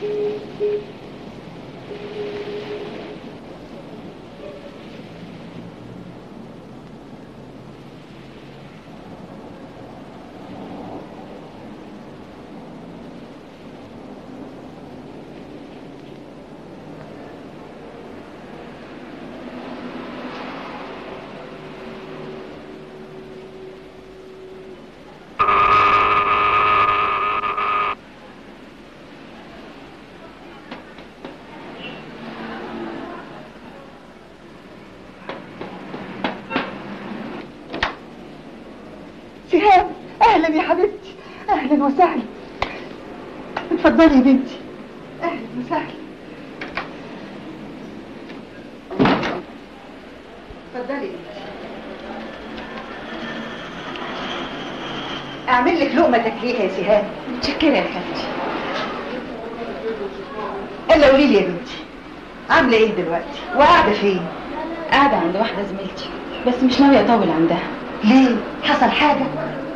سهام اهلا يا حبيبتي اهلا وسهلا اتفضلي يا بنتي اهلا وسهلا اتفضلي يا بنتي اعمل لك لقمه تاكليها يا سهام متشكرة يا خالتي الا قولي لي يا بنتي عامله ايه دلوقتي وقاعده فين قاعدة عند واحدة زميلتي بس مش ناوية أطول عندها ليه حصل حاجه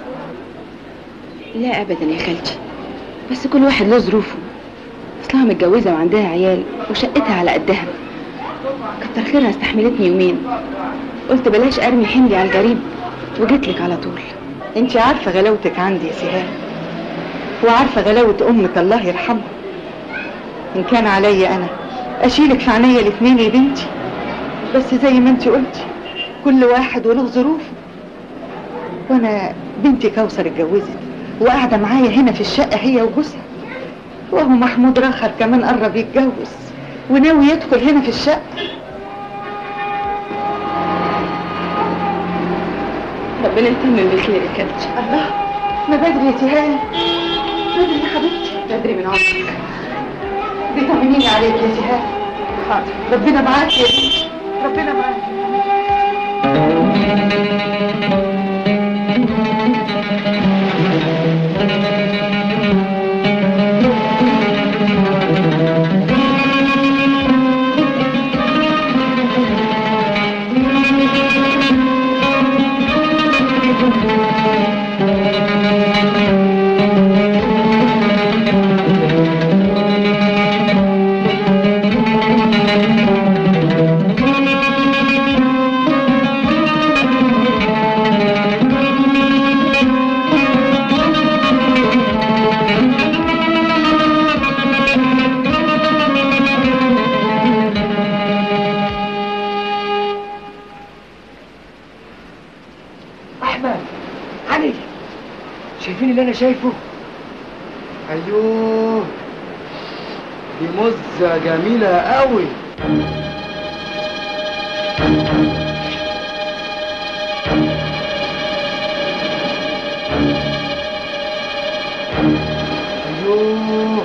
لا أبدا يا خالتي بس كل واحد له ظروفه أصلها متجوزة وعندها عيال وشقتها على قدها كتر خيرها استحملتني يومين قلت بلاش أرمي حملي على الجريب وجيتلك على طول انت عارفه غلاوتك عندي يا سهام وعارفه غلاوه امك الله يرحمها ان كان عليا انا اشيلك في عينيا الاثنين يا بنتي بس زي ما انت قلتي كل واحد وله ظروفه وانا بنتي كوثر اتجوزت وقاعده معايا هنا في الشقه هي وجوزها وهو محمود راخر كمان قرب يتجوز وناوي يدخل هنا في الشقه ربنا يتمم بالخير يا خالتي الله ما بدري يا تهاني بدري يا حبيبتي بدري من عمرك بيطمنيني عليك يا سهام حاضر ربنا معاك يا بنتي ربنا معاك احمد علي شايفين اللي انا شايفه ايوه دي مزه جميله قوي ايوه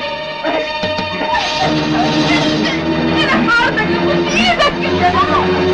انا حارتك في ايدك يا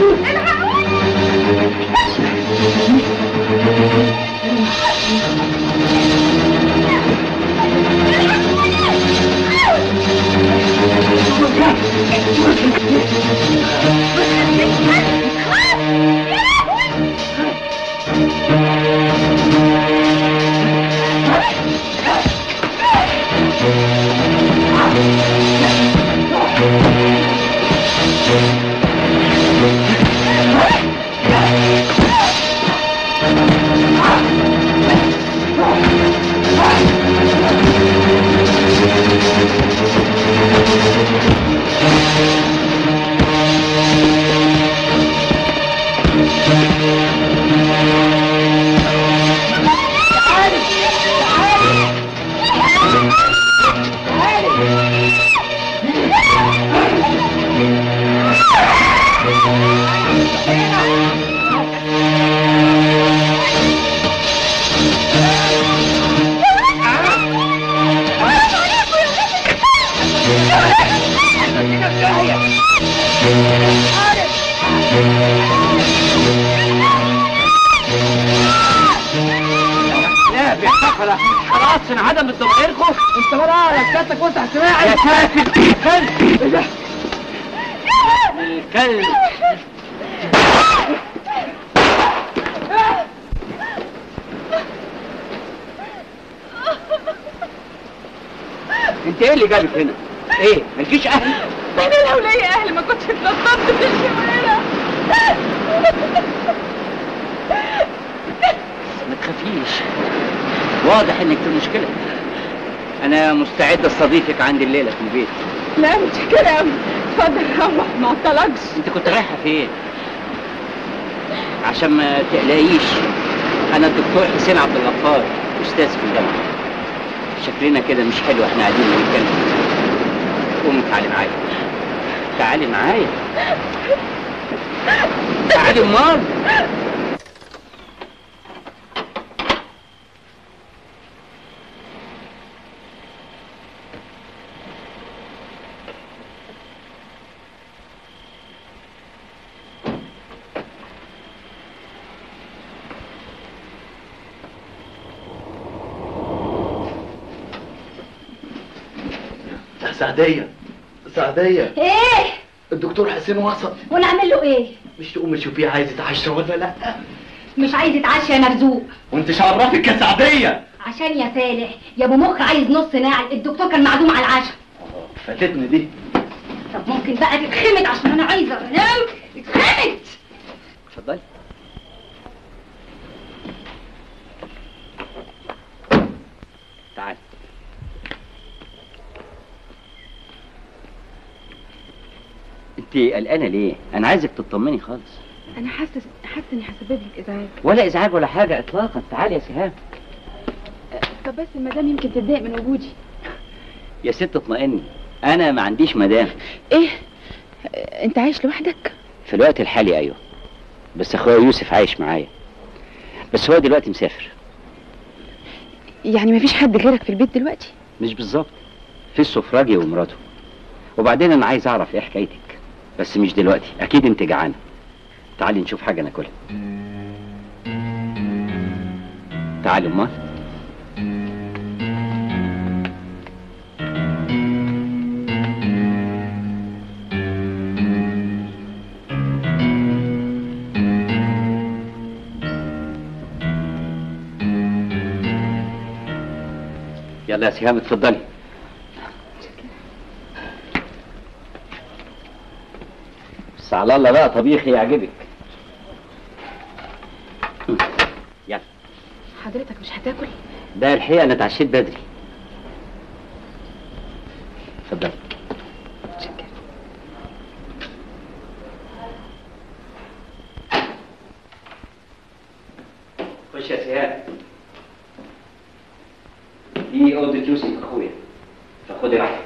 لا في حفلة خلاص انعدم ضميركم انت بقى ركبتك وسع سماعي يا ساتر كلب ايه ده؟ الكلب انت ايه اللي جابك هنا؟ ايه؟ مالكيش اهل؟ انا لو ليا اهل ما كنتش اتنططت في الشوارع ما تخافيش واضح انك في مشكلة انا مستعد استضيفك عندي الليلة في البيت لا مش كلام اتفضل روح ما اعطلكش انت كنت رايحة فين؟ عشان ما تقلقيش انا الدكتور حسين عبد الغفار استاذ في الجامعة شكلنا كده مش حلو احنا قاعدين بنتكلم قومي تعالي معايا تعالي معايا تعالي امال سعدية سعدية ايه الدكتور حسين وصل ونعمل له ايه مش تقوم تشوفيه عايز يتعشى ولا لا مش عايز يتعشى يا مرزوق وانت شعرفك يا سعدية عشان يا صالح يا ابو مخ عايز نص ناعل الدكتور كان معزوم على العشاء فاتتني دي طب ممكن بقى تتخمد عشان انا عايزه انام اتخمد اتفضلي تعالي انت قلقانه ليه انا عايزك تطمني خالص انا حاسه حاسه اني هسبب لك ازعاج ولا ازعاج ولا حاجه اطلاقا تعالي يا سهام طب بس المدام يمكن تتضايق من وجودي يا ست اطمئني انا ما عنديش مدام ايه آه، انت عايش لوحدك في الوقت الحالي ايوه بس اخويا يوسف عايش معايا بس هو دلوقتي مسافر يعني مفيش حد غيرك في البيت دلوقتي مش بالظبط في السفراجي ومراته وبعدين انا عايز اعرف ايه حكايتك بس مش دلوقتي اكيد انت جعانه تعالي نشوف حاجه ناكلها تعالي امال يلا يا سهام اتفضلي بس على الله بقى طبيخي يعجبك يلا حضرتك مش هتاكل ده الحقيقه انا اتعشيت بدري اتفضلي شكرا خش يا سهام دي اوضه يوسف اخويا فخدي راحتك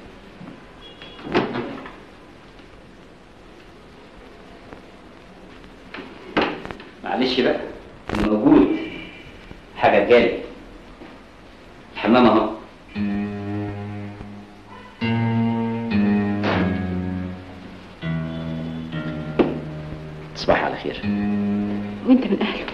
معلش بقى موجود حاجه جالي الحمام اهو تصبحي على خير وانت من اهله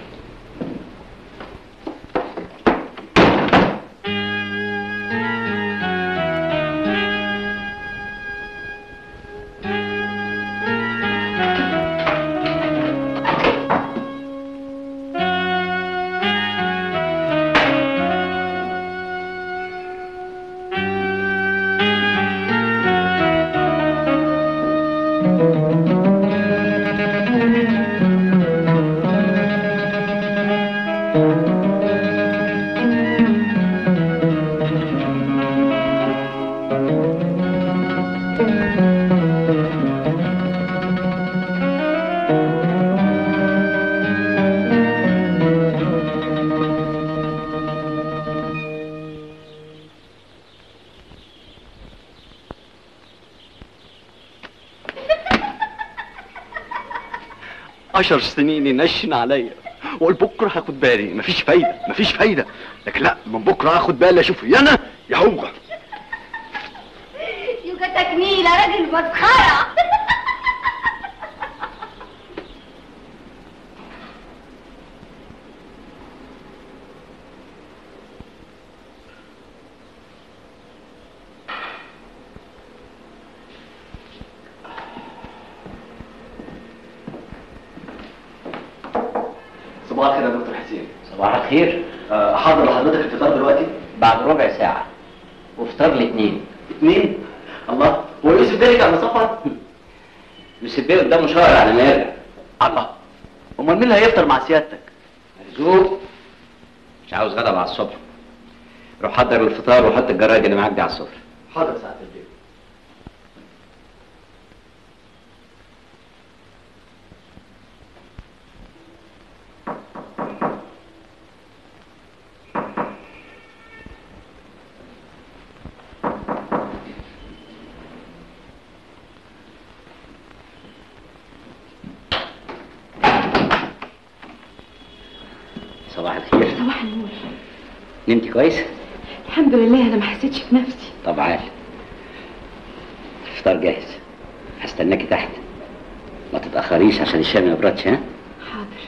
عشر سنين ينشن عليا واقول بكره هاخد بالي مفيش فايده مفيش فايده لكن لا من بكره هاخد بالي اشوف يا انا يا هو يوجا تكميلة راجل مسخرة صباح الخير يا دكتور حسين صباح الخير أه حاضر لحضرتك الفطار دلوقتي بعد ربع ساعة وفطار الاثنين اتنين الله هو يوسف جالك على سفر يوسف بيه قدامه شهر على ما يرجع الله امال مين اللي هيفطر مع سيادتك مرزوق مش عاوز غدا مع الصبح روح حضر الفطار وحط الجرايد اللي معاك دي على السفرة حاضر ساعه البيت صباح الخير صباح النور نمتي كويس؟ الحمد لله انا ما حسيتش بنفسي طب عال الفطار جاهز هستناكي تحت ما تتأخريش عشان الشاي ما يبردش ها؟ حاضر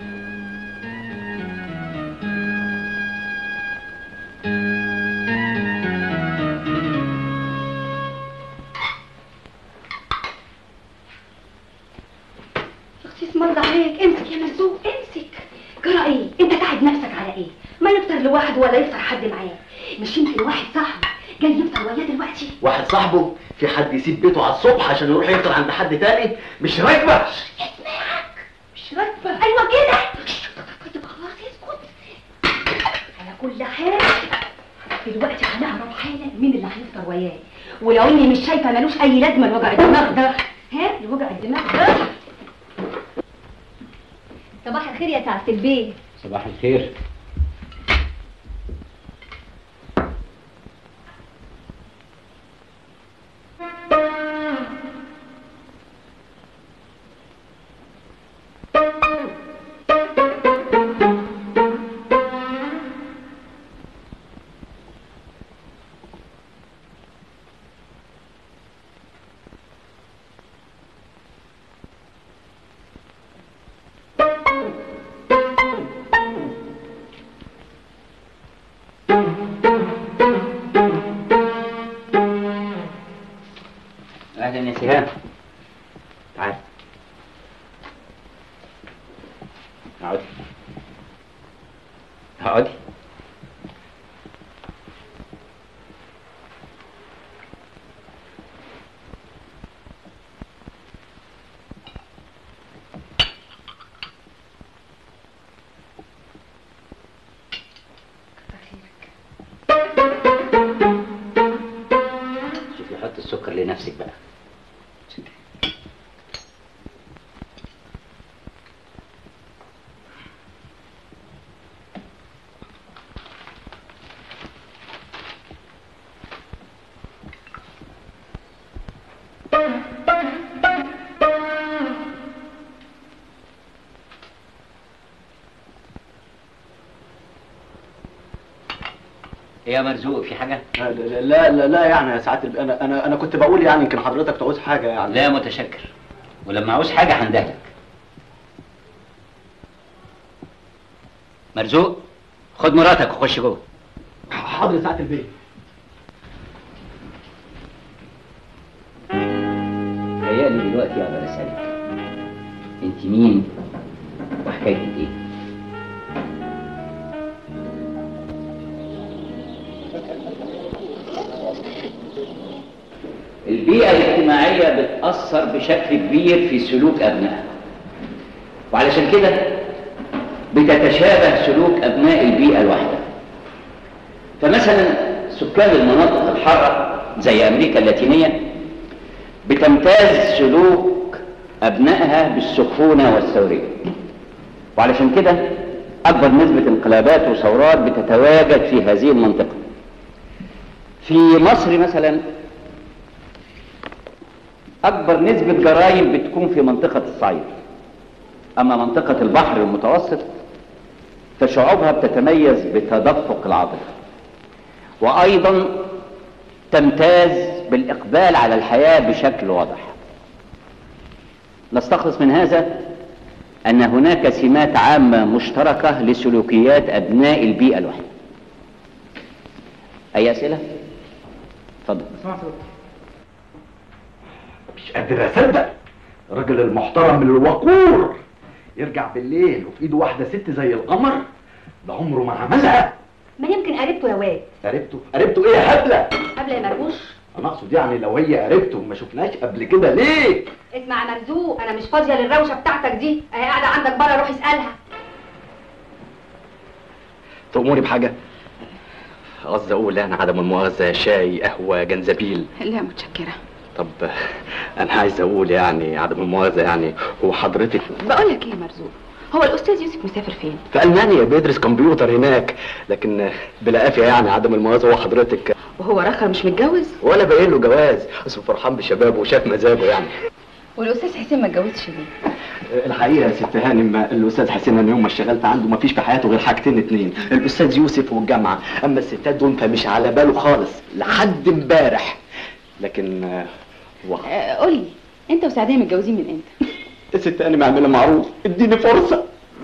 اختي اسم الله عليك امسك يا مرزوق امسك جرى ايه انت قاعد نفسك على ايه ما نفطر لوحده ولا يفطر حد معاه مش يمكن واحد صاحبه جاي يفطر وياه دلوقتي واحد صاحبه في حد يسيب بيته على الصبح عشان يروح يفطر عند حد تاني مش راكبه اسمعك مش راكبه ايوه كده طب خلاص اسكت على كل حال دلوقتي هنعرف حالا مين اللي هيفطر وياه ولو اني مش شايفه ملوش اي لازمه الوجع الدماغ ده ها الوجع الدماغ ده صباح الخير يا سعاده البيت صباح الخير اهلا يا سهام تعال اقعدي اقعدي شوفي حط السكر لنفسك بقى ايه يا مرزوق في حاجة؟ لا لا لا, لا يعني يا ساعات الب- انا انا انا كنت بقول يعني يمكن حضرتك تعوز حاجه يعني لا متشكر ولما عاوز حاجة هندهلك مرزوق خد مراتك وخش جوه حاضر ساعه البيت تهيألي دلوقتي اقدر اسألك انت مين وحكايتك ايه؟ البيئة الاجتماعية بتأثر بشكل كبير في سلوك أبنائها وعلشان كده بتتشابه سلوك أبناء البيئة الواحدة فمثلا سكان المناطق الحارة زي أمريكا اللاتينية بتمتاز سلوك أبنائها بالسخونة والثورية وعلشان كده أكبر نسبة انقلابات وثورات بتتواجد في هذه المنطقة في مصر مثلا أكبر نسبة جرائم بتكون في منطقة الصعيد أما منطقة البحر المتوسط فشعوبها بتتميز بتدفق العاطفة وأيضا تمتاز بالإقبال على الحياة بشكل واضح نستخلص من هذا أن هناك سمات عامة مشتركة لسلوكيات أبناء البيئة الواحدة أي أسئلة؟ اتفضل مش قادر اصدق الراجل المحترم الوقور يرجع بالليل وفي ايده واحده ست زي القمر ده عمره ما عملها ما يمكن قريبته يا واد قريبته قريبته ايه يا هبله قبل يا مرموش انا اقصد يعني لو هي قريبته وما شفناش قبل كده ليه اسمع يا مرزوق انا مش فاضيه للروشه بتاعتك دي اهي قاعده عندك بره روح اسالها تأمري بحاجه قصدي اقول انا عدم المؤاخذه شاي قهوه جنزبيل لا متشكرة طب انا عايز اقول يعني عدم المؤاخذه يعني هو حضرتك بقول لك ايه يا مرزوق هو الأستاذ يوسف مسافر فين؟ في المانيا بيدرس كمبيوتر هناك لكن بلا قافيه يعني عدم المؤاخذه هو حضرتك وهو رخر مش متجوز؟ ولا باين له جواز اصله فرحان بشبابه وشاف مزاجه يعني والأستاذ حسين ما اتجوزش ليه؟ الحقيقه يا ست هانم الاستاذ حسين انا يوم ما اشتغلت عنده ما فيش في حياته غير حاجتين اتنين الاستاذ يوسف والجامعه اما الستات دول فمش على باله خالص لحد امبارح لكن آه، هو آه، قول لي أنت وسعدية متجوزين من إمتى؟ يا ست هانم اعملها معروف اديني فرصه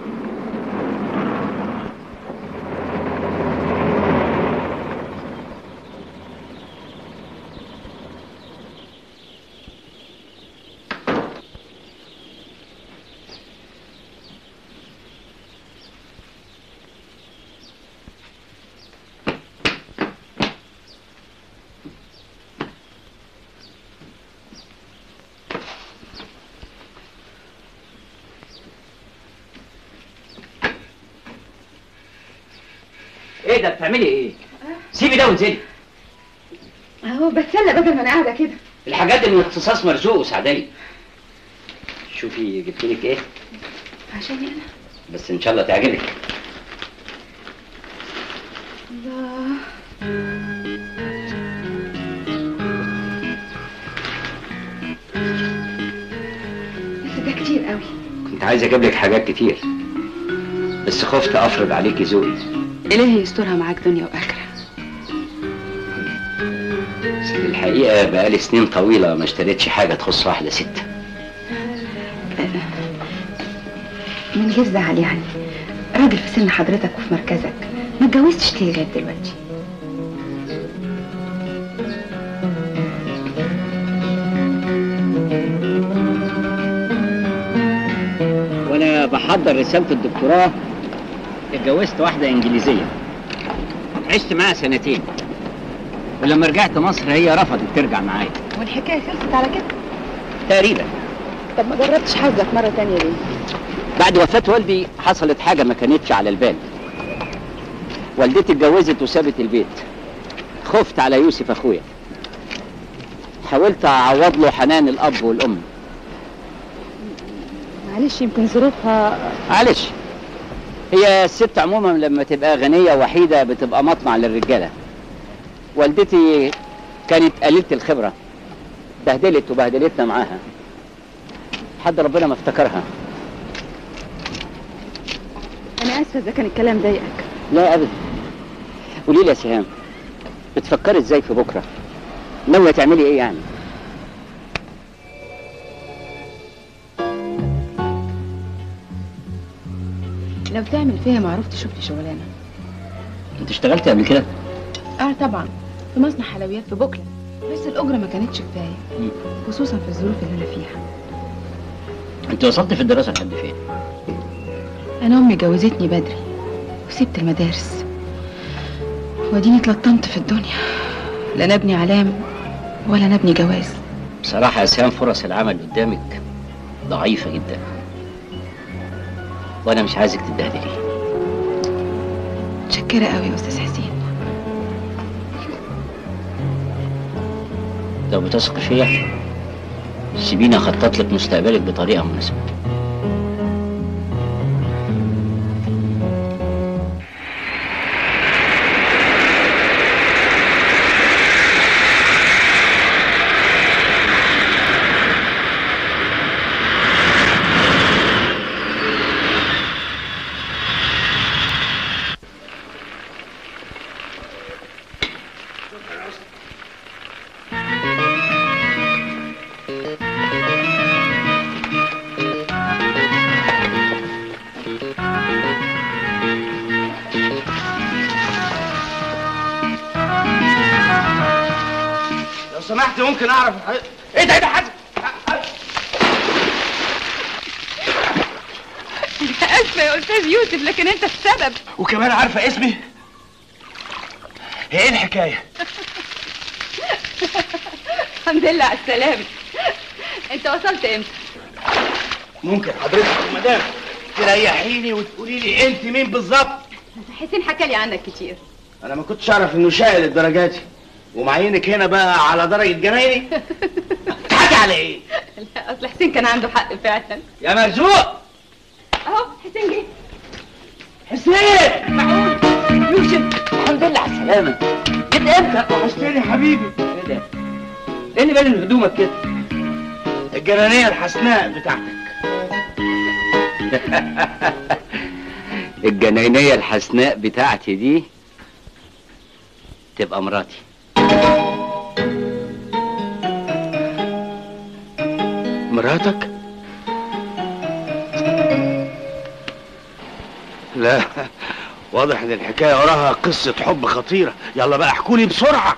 إيه ده بتعملي إيه؟ سيبي ده وانزلي أهو بتسلى بدل ما أنا قاعدة كده الحاجات دي من اختصاص مرزوق وسعدلي شوفي جبت لك إيه؟ عشان أنا بس إن شاء الله تعجبك الله بس ده كتير قوي كنت عايز أجيب لك حاجات كتير بس خفت أفرض عليكي ذوقي إلهي يسترها معاك دنيا وآخرة بس الحقيقة بقالي سنين طويلة ما اشتريتش حاجة تخص واحدة ست من غير زعل يعني راجل في سن حضرتك وفي مركزك ما اتجوزتش ليه لغايه دلوقتي وانا بحضر رسالة الدكتوراه اتجوزت واحدة انجليزية عشت معاها سنتين ولما رجعت مصر هي رفضت ترجع معايا والحكايه خلصت على كده تقريبا طب ما جربتش حظك مره تانية ليه بعد وفاة والدي حصلت حاجة ما كانتش على البال والدتي اتجوزت وسابت البيت خفت على يوسف اخويا حاولت اعوض له حنان الاب والام معلش يمكن ظروفها معلش هي الست عموما لما تبقى غنية وحيدة بتبقى مطمع للرجالة والدتي كانت قليلة الخبرة بهدلت وبهدلتنا معاها حد ربنا ما افتكرها انا اسفه اذا كان الكلام ضايقك لا ابدا قولي لي يا سهام بتفكري ازاي في بكره ناويه تعملي ايه يعني لو تعمل فيها معروف تشوف لي شغلانه انت اشتغلتي قبل كده اه طبعا في مصنع حلويات في بوكلا بس الاجره ما كانتش كفايه مم. خصوصا في الظروف اللي انا فيها انت وصلت في الدراسه لحد فين انا امي جوزتني بدري وسبت المدارس واديني اتلطمت في الدنيا لا نبني علام ولا نبني جواز بصراحه يا سهام فرص العمل قدامك ضعيفه جدا وانا مش عايزك تتبهدلي متشكره قوي يا استاذ حسين لو بتثق فيا سيبيني اخطط لك مستقبلك بطريقه مناسبه سمحت ممكن اعرف ايه ده ايه ده حازم اسفه يا استاذ يوسف لكن انت السبب وكمان عارفه اسمي هي ايه الحكايه الحمد لله على السلامه انت وصلت امتى ممكن حضرتك يا مدام تريحيني وتقولي لي انت مين بالظبط حسين حكى لي عنك كتير انا ما كنتش اعرف انه شايل للدرجه دي ومعينك هنا بقى على درجه جنايني تحكي على ايه لا اصل حسين كان عنده حق فعلا يا مرزوق اهو حسين جه حسين معقول يوسف الحمد لله على السلامة جيت امتى؟ وحشتني يا حبيبي ايه ده؟ ايه اللي بين هدومك كده؟ الجنانيه الحسناء بتاعتك الجنينية الحسناء بتاعتي دي تبقى مراتي مراتك لا واضح ان الحكايه وراها قصه حب خطيره يلا بقى احكولي بسرعه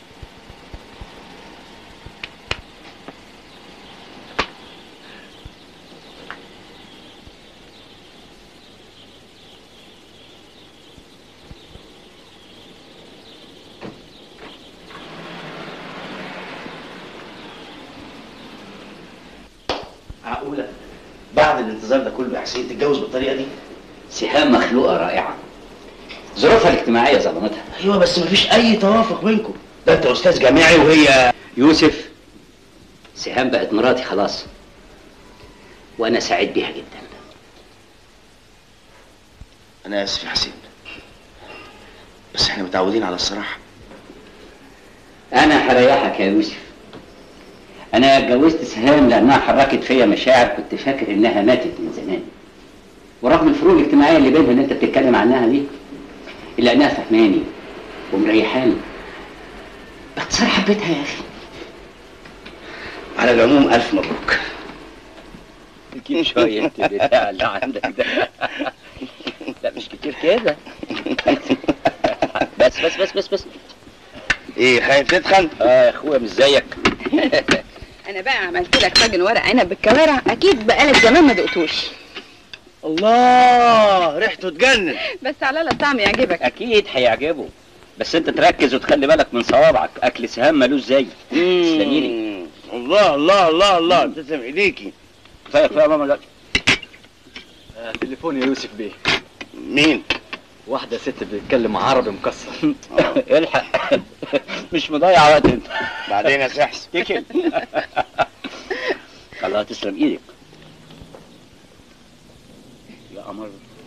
معقوله بعد الانتظار ده كله يا حسين تتجوز بالطريقه دي سهام مخلوقة رائعة ظروفها الاجتماعية ظلمتها ايوه بس مفيش اي توافق بينكم ده انت استاذ جامعي وهي يوسف سهام بقت مراتي خلاص وانا سعيد بيها جدا انا اسف يا حسين بس احنا متعودين على الصراحه انا هريحك يا يوسف انا اتجوزت سهام لانها حركت فيا مشاعر كنت فاكر انها ماتت من زمان ورغم الفروق الاجتماعيه اللي بينها اللي انت بتتكلم عنها دي الا انها فهماني ومريحاني باختصار حبيتها يا اخي على العموم الف مبروك كتير شويه انت بتاع اللي عندك ده لا مش كتير كده بس بس بس بس بس ايه خايف تتخن اه يا اخويا مش زيك انا بقى عملت لك طاجن ورق عنب بالكوارع اكيد بقالك زمان ما دقتوش الله ريحته تجنن بس على الطعم يعجبك اكيد هيعجبه بس انت تركز وتخلي بالك من صوابعك اكل سهام ملوش زي تسلميلي مم. الله الله الله الله تسلم ايديكي كفايه كفايه يا ماما دلوقتي تليفون يا يوسف بيه مين واحدة ست بتتكلم عربي مكسر الحق مش مضيع وقت انت بعدين يا سحس تكل الله تسلم ايدك يا قمر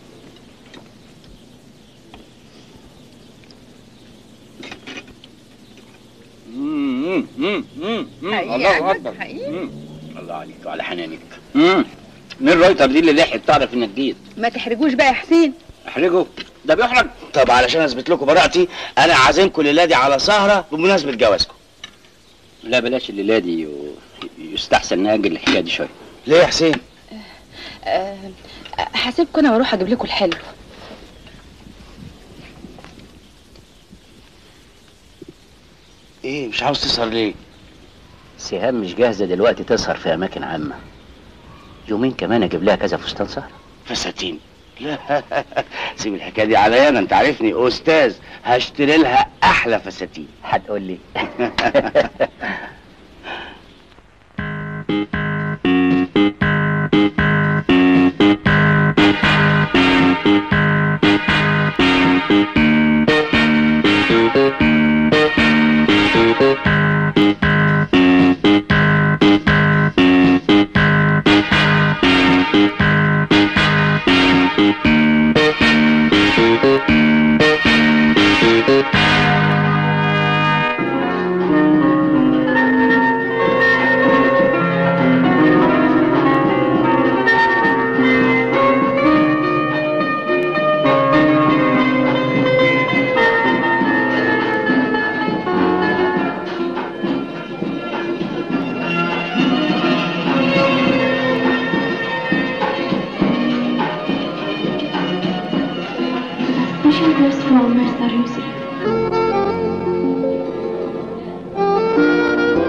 مم، مم، مم، مم، حقيقي الله عجبك، اكبر حقيقي. مم، الله عليك وعلى حنانك مم. مين الرايتر دي اللي لحقت تعرف انك جيت ما تحرجوش بقى يا حسين احرجه ده بيحرج طب علشان اثبت لكم براءتي انا عازمكم الليله دي على سهره بمناسبه جوازكم لا بلاش الليله دي و- يستحسن ناجل الحكايه دي شويه ليه يا حسين أه هسيبكم انا واروح اجيب لكم الحلو ايه مش عاوز تسهر ليه سهام مش جاهزه دلوقتي تسهر في اماكن عامه يومين كمان اجيب لها كذا فستان سهر فساتين لا سيب الحكايه دي عليا انا انت عارفني استاذ هشتري لها احلى فساتين هتقول لي مش بس مع مستر يوسف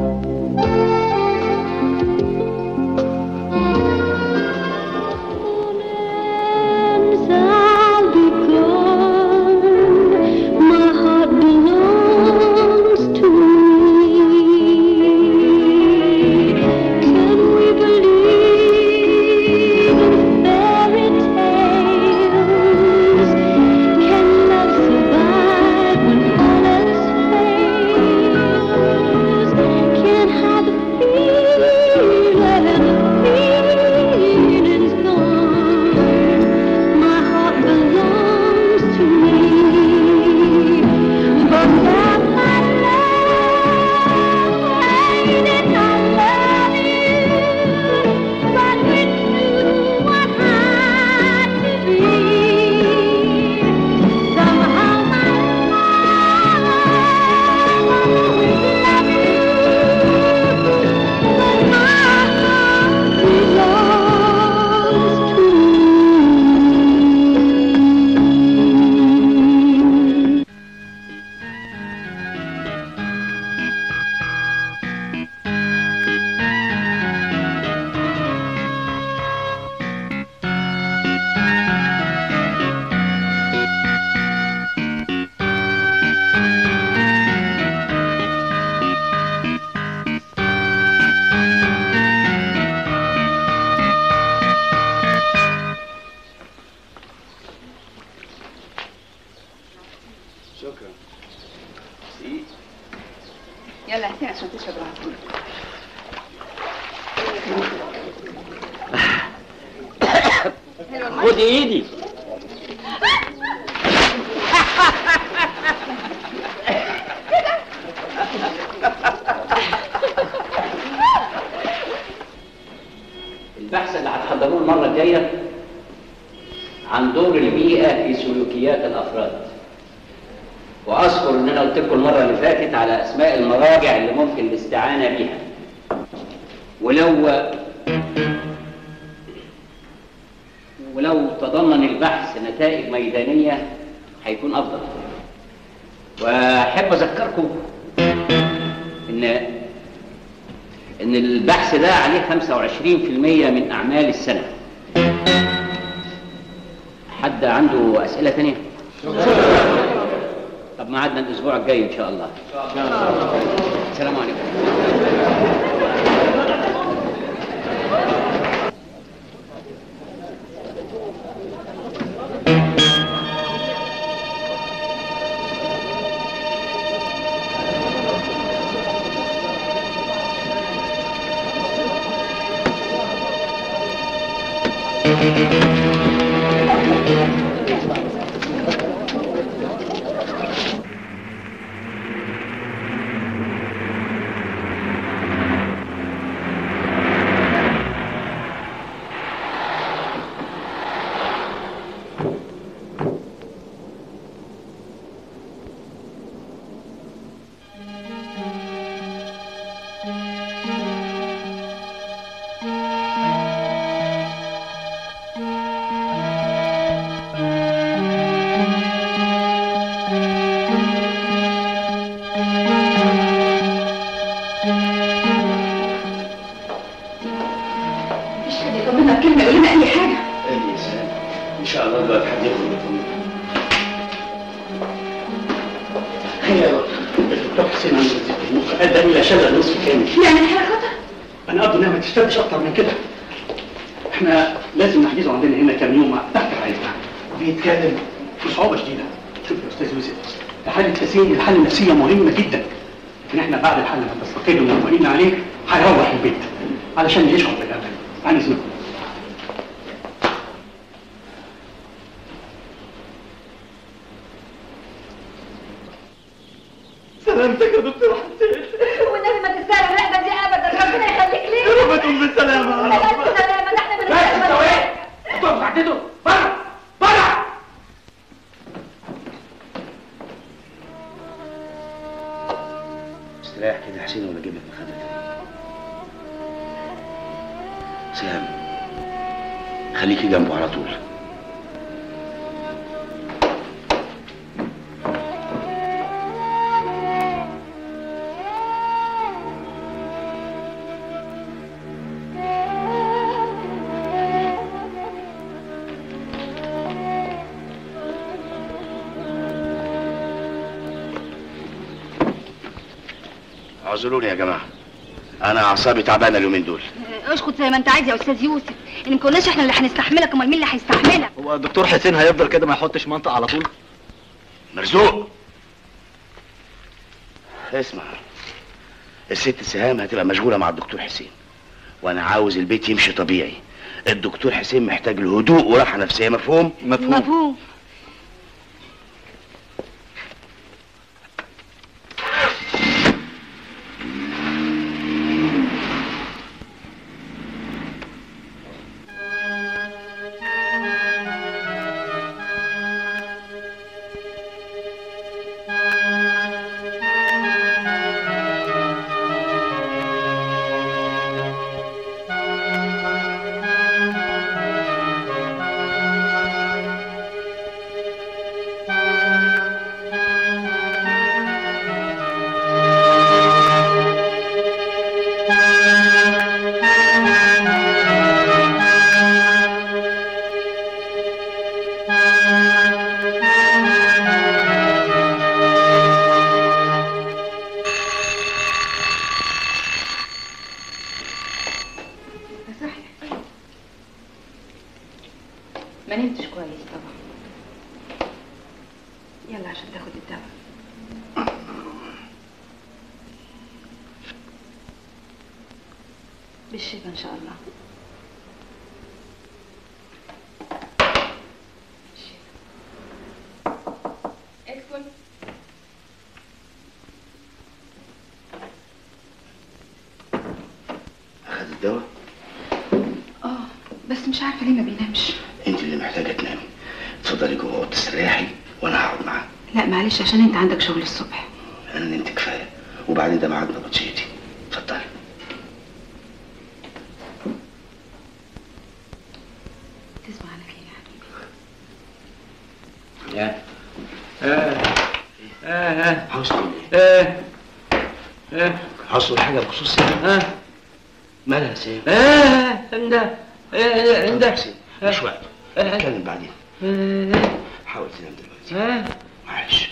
I'll be gone. My heart belongs to me. Can we believe in fairy tales? Can love survive when all else fails? Can't hide the feeling, feeling's gone. My heart belongs to me, but now I know that I love you. But we knew what had to be. Somehow my love always love you, but my heart belongs to me. شكرا يلا حسين عشان تشرب العصير خد ايدي البحث اللي هتحضروه المرة الجاية عن دور البيئة في سلوكيات الأفراد وأذكر إن أنا قلت لكم المرة اللي فاتت على أسماء المراجع اللي ممكن الاستعانة بيها ولو ولو تضمن البحث نتائج ميدانية هيكون أفضل وأحب أذكركم إن إن البحث ده عليه 25% من أعمال السنة حد عنده أسئلة تانية؟ طب ميعادنا الأسبوع الجاي إن شاء الله السلام عليكم مفيش حد يطمنا بكلمة يقول لنا أي حاجة اهلا يا سلام ان شاء الله دلوقتي حد يخرج يطمن خير الدكتور حسين عنده وظيفة المخ أدى إلى شلل نصف كامل يعني الحالة خطر أنا أرجو إنها ما تشتدش أكتر من كده إحنا لازم نحجزه عندنا هنا كام يوم تحت العيلة بيتكلم بصعوبة شديدة شوف يا أستاذ يوسف في حالة حسين الحالة النفسية مهمة جدا لكن إحنا بعد الحالة ما تستقر ونطمئن عليه هيروح البيت علشان يشعر بالأمان عن إذنكم سلامتك يا دكتور حسين والنبي ما تستاهل الرحله دي ابدا ربنا يخليك ليه ربكم بالسلامة لا سلامه ده احنا بنتكلم انتوا قعدتوا بره بره استريح كده يا حسين ولا اجيب لك مخدة تاني سلام خليكي جنبه على طول اعذروني يا جماعه انا اعصابي تعبانه اليومين دول اسكت زي ما انت عايز يا استاذ يوسف ان ما كناش احنا اللي هنستحملك امال مين اللي هيستحملك هو الدكتور حسين هيفضل كده ما يحطش منطق على طول مرزوق اسمع الست سهام هتبقى مشغوله مع الدكتور حسين وانا عاوز البيت يمشي طبيعي الدكتور حسين محتاج الهدوء وراحه نفسيه مفهوم مفهوم صحيح ما نمتش كويس طبعا يلا عشان تاخد الدواء بالشفا ان شاء الله ادخل اخذ الدواء اه بس مش عارفه ليه ما بينامش انت اللي محتاجه تنامي اتفضلي جوه وتستريحي وانا هقعد معاه لا معلش عشان انت عندك شغل الصبح انا نمت كفايه وبعدين ده ميعاد نبطشيتي اتفضلي تصبح على خير يا حبيبي يا آه آه آه عاوز تقول ايه؟ آه آه عاوز تقول حاجه بخصوص سهام آه مالها يا سهام آه عندها آه عندها حسين مش وقت نتكلم بعدين حاول تنام دلوقتي آه معلش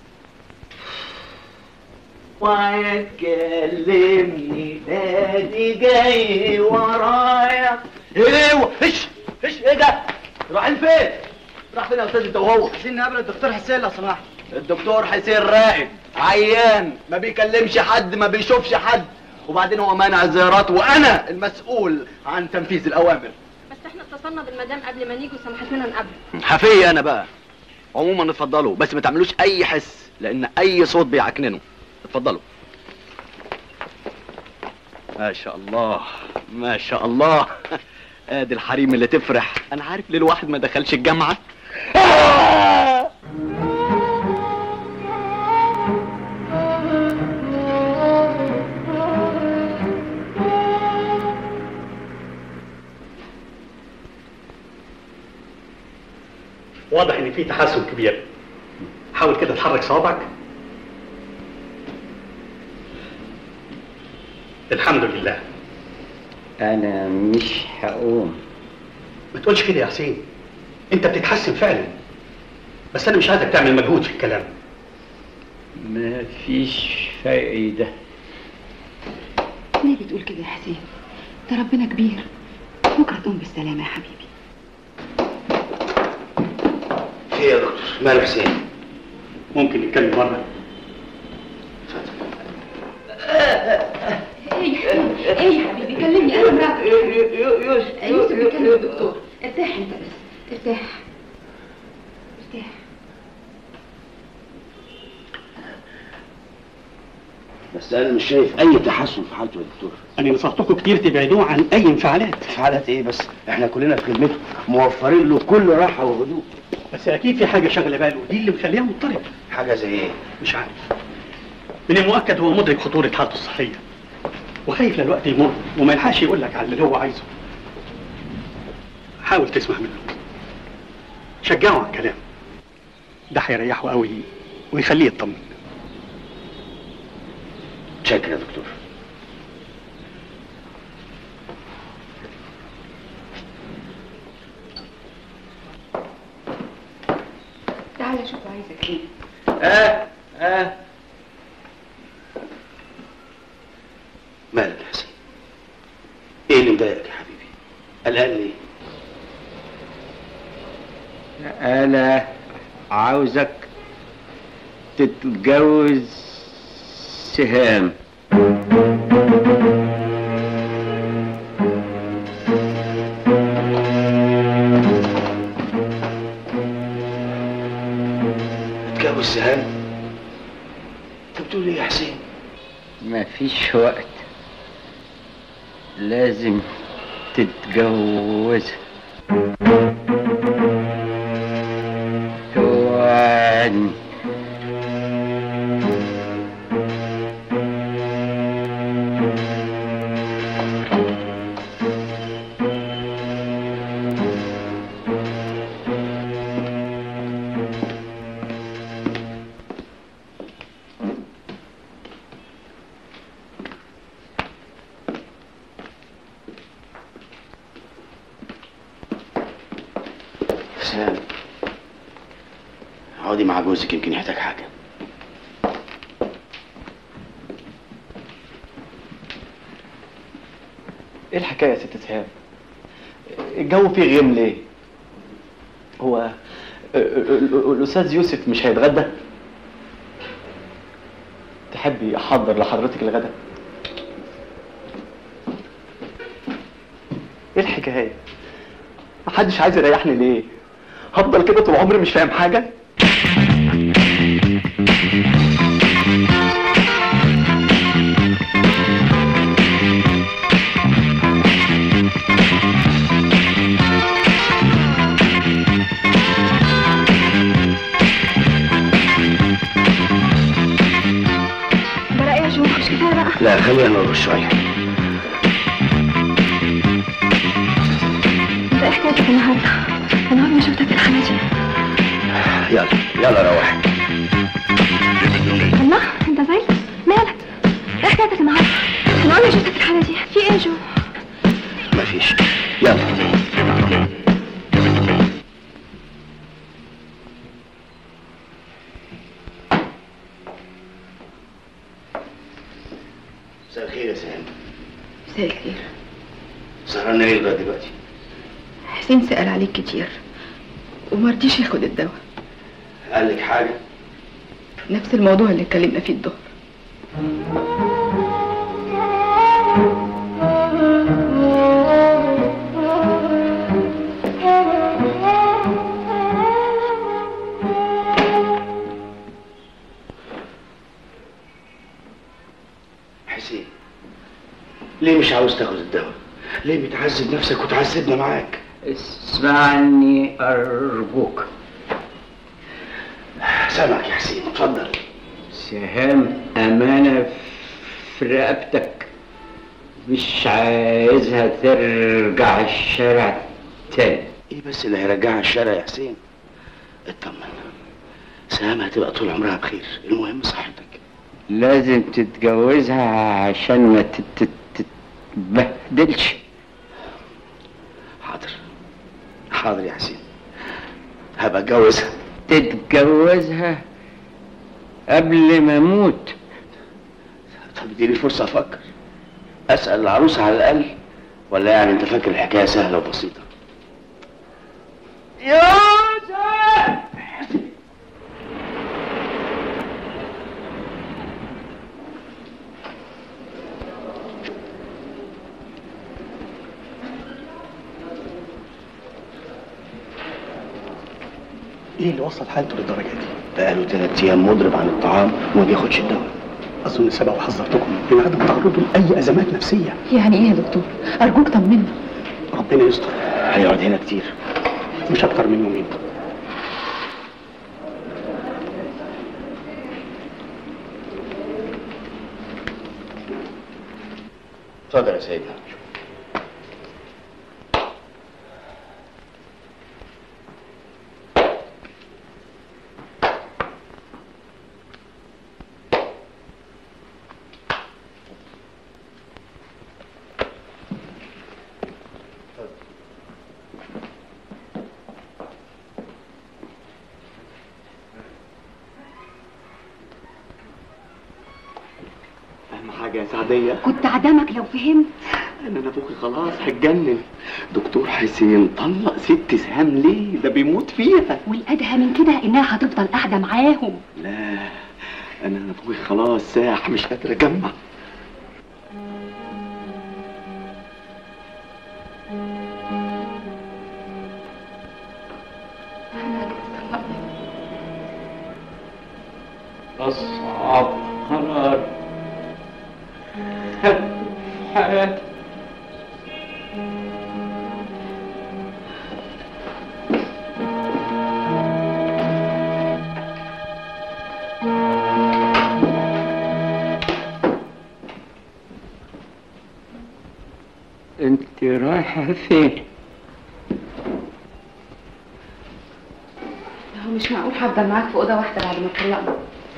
وعيا تكلمني ادي جاي ورايا ايوه ايش ايش ايه ده رايحين فين راح فين يا استاذ انت وهو عايزين نقابل الدكتور حسين لو سمحت الدكتور حسين راقد عيان ما بيكلمش حد ما بيشوفش حد وبعدين هو مانع الزيارات وانا المسؤول عن تنفيذ الاوامر بس احنا اتصلنا بالمدام قبل ما نيجي وسمحت لنا نقابله حفيه انا بقى عموما اتفضلوا بس ما تعملوش اي حس لان اي صوت بيعكننه اتفضلوا ما شاء الله ما شاء الله ادي الحريم اللي تفرح انا عارف ليه الواحد ما دخلش الجامعه واضح ان في تحسن كبير حاول كده تحرك صوابعك الحمد لله انا مش هقوم ما تقولش كده يا حسين انت بتتحسن فعلا بس انا مش عايزك تعمل مجهود في الكلام ما فيش فايدة ليه بتقول كده يا حسين ده ربنا كبير بكره تقوم بالسلامه يا حبيبي في ايه يا دكتور ماله حسين ممكن نتكلم بره ايه يا حبيبي ايه يا حبيبي كلمني انا مراتك يوسف بيكلم الدكتور ارتاح انت بس ارتاح ارتاح بس انا مش شايف اي تحسن في حالته يا دكتور انا نصحتكم كتير تبعدوه عن اي انفعالات في حالات ايه بس احنا كلنا في خدمته موفرين له كل راحه وهدوء بس اكيد في حاجه شغله باله دي اللي مخليها مضطرب حاجه زي ايه مش عارف من المؤكد هو مدرك خطوره حالته الصحيه وخايف للوقت يمر وما يلحقش يقول لك على اللي هو عايزه حاول تسمع منه شجعه على الكلام ده هيريحه قوي ويخليه يطمن شكرا يا دكتور تعالى شوف عايزك ايه اه اه مالك يا حسين ايه اللي مضايقك يا حبيبي قلقان ليه انا عاوزك تتجوز سهام اتجوز سهام انت بتقول ايه يا حسين مفيش وقت لازم تتجوزها توعدني سهام اقعدي مع جوزك يمكن يحتاج حاجه ايه الحكايه يا ست سهام الجو فيه غيم ليه هو ال- ال- الاستاذ يوسف مش هيتغدى تحبي احضر لحضرتك الغدا ايه الحكايه محدش عايز يريحني ليه هفضل كده طول عمري مش فاهم حاجه بقى ايه يا جو مش كفايه بقى لا خلينا نقول شويه انت ايه حكايتك النهارده انا عمري ما شفتك في الحاله دي يلا يلا روح الله انت زي مالك ايه حكايتك النهارده انا عمري ما شفتك في الحاله دي في ايه يا جو مفيش يلا مساء الخير يا سهام مساء الخير سهرانة ليه لغاية دلوقتي؟ حسين سأل عليك كتير وما رضيش ياخد الدواء قال لك حاجة؟ نفس الموضوع اللي اتكلمنا فيه الظهر حسين ليه مش عاوز تاخد الدواء؟ ليه بتعذب نفسك وتعذبنا معاك؟ اسمعني أرجوك سامعك يا حسين اتفضل سهام أمانة في رقبتك مش عايزها ترجع الشارع تاني ايه بس اللي هيرجعها الشارع يا حسين؟ اطمن سهام هتبقى طول عمرها بخير المهم صحتك لازم تتجوزها عشان ما تت- تت- تتبهدلش حاضر حاضر يا حسين هبقى اتجوزها تتجوزها قبل ما اموت طب اديني فرصة افكر اسأل العروسة على الاقل ولا يعني انت فاكر الحكاية سهلة وبسيطة ايه اللي وصل حالته للدرجه دي؟ بقاله ثلاث ايام مضرب عن الطعام وما بياخدش الدواء اظن سبق وحذرتكم من عدم تعرضه لاي ازمات نفسيه يعني ايه يا دكتور ارجوك طمنا ربنا يستر هيقعد هنا كتير مش اكتر من يومين اتفضل يا سيدنا اهم حاجه حاجه يا سعديه كنت عدمك لو فهمت انا نافوخي خلاص هتجنن دكتور حسين طلق ست سهام ليه ده بيموت فيها والادهى من كده انها هتفضل قاعده معاهم لا انا نافوخي خلاص ساح مش قادر اجمع أصعب قرار في حياتي انت رايحة فين؟ هو مش معقول هفضل معاك في اوضه واحده بعد ما اتطلقنا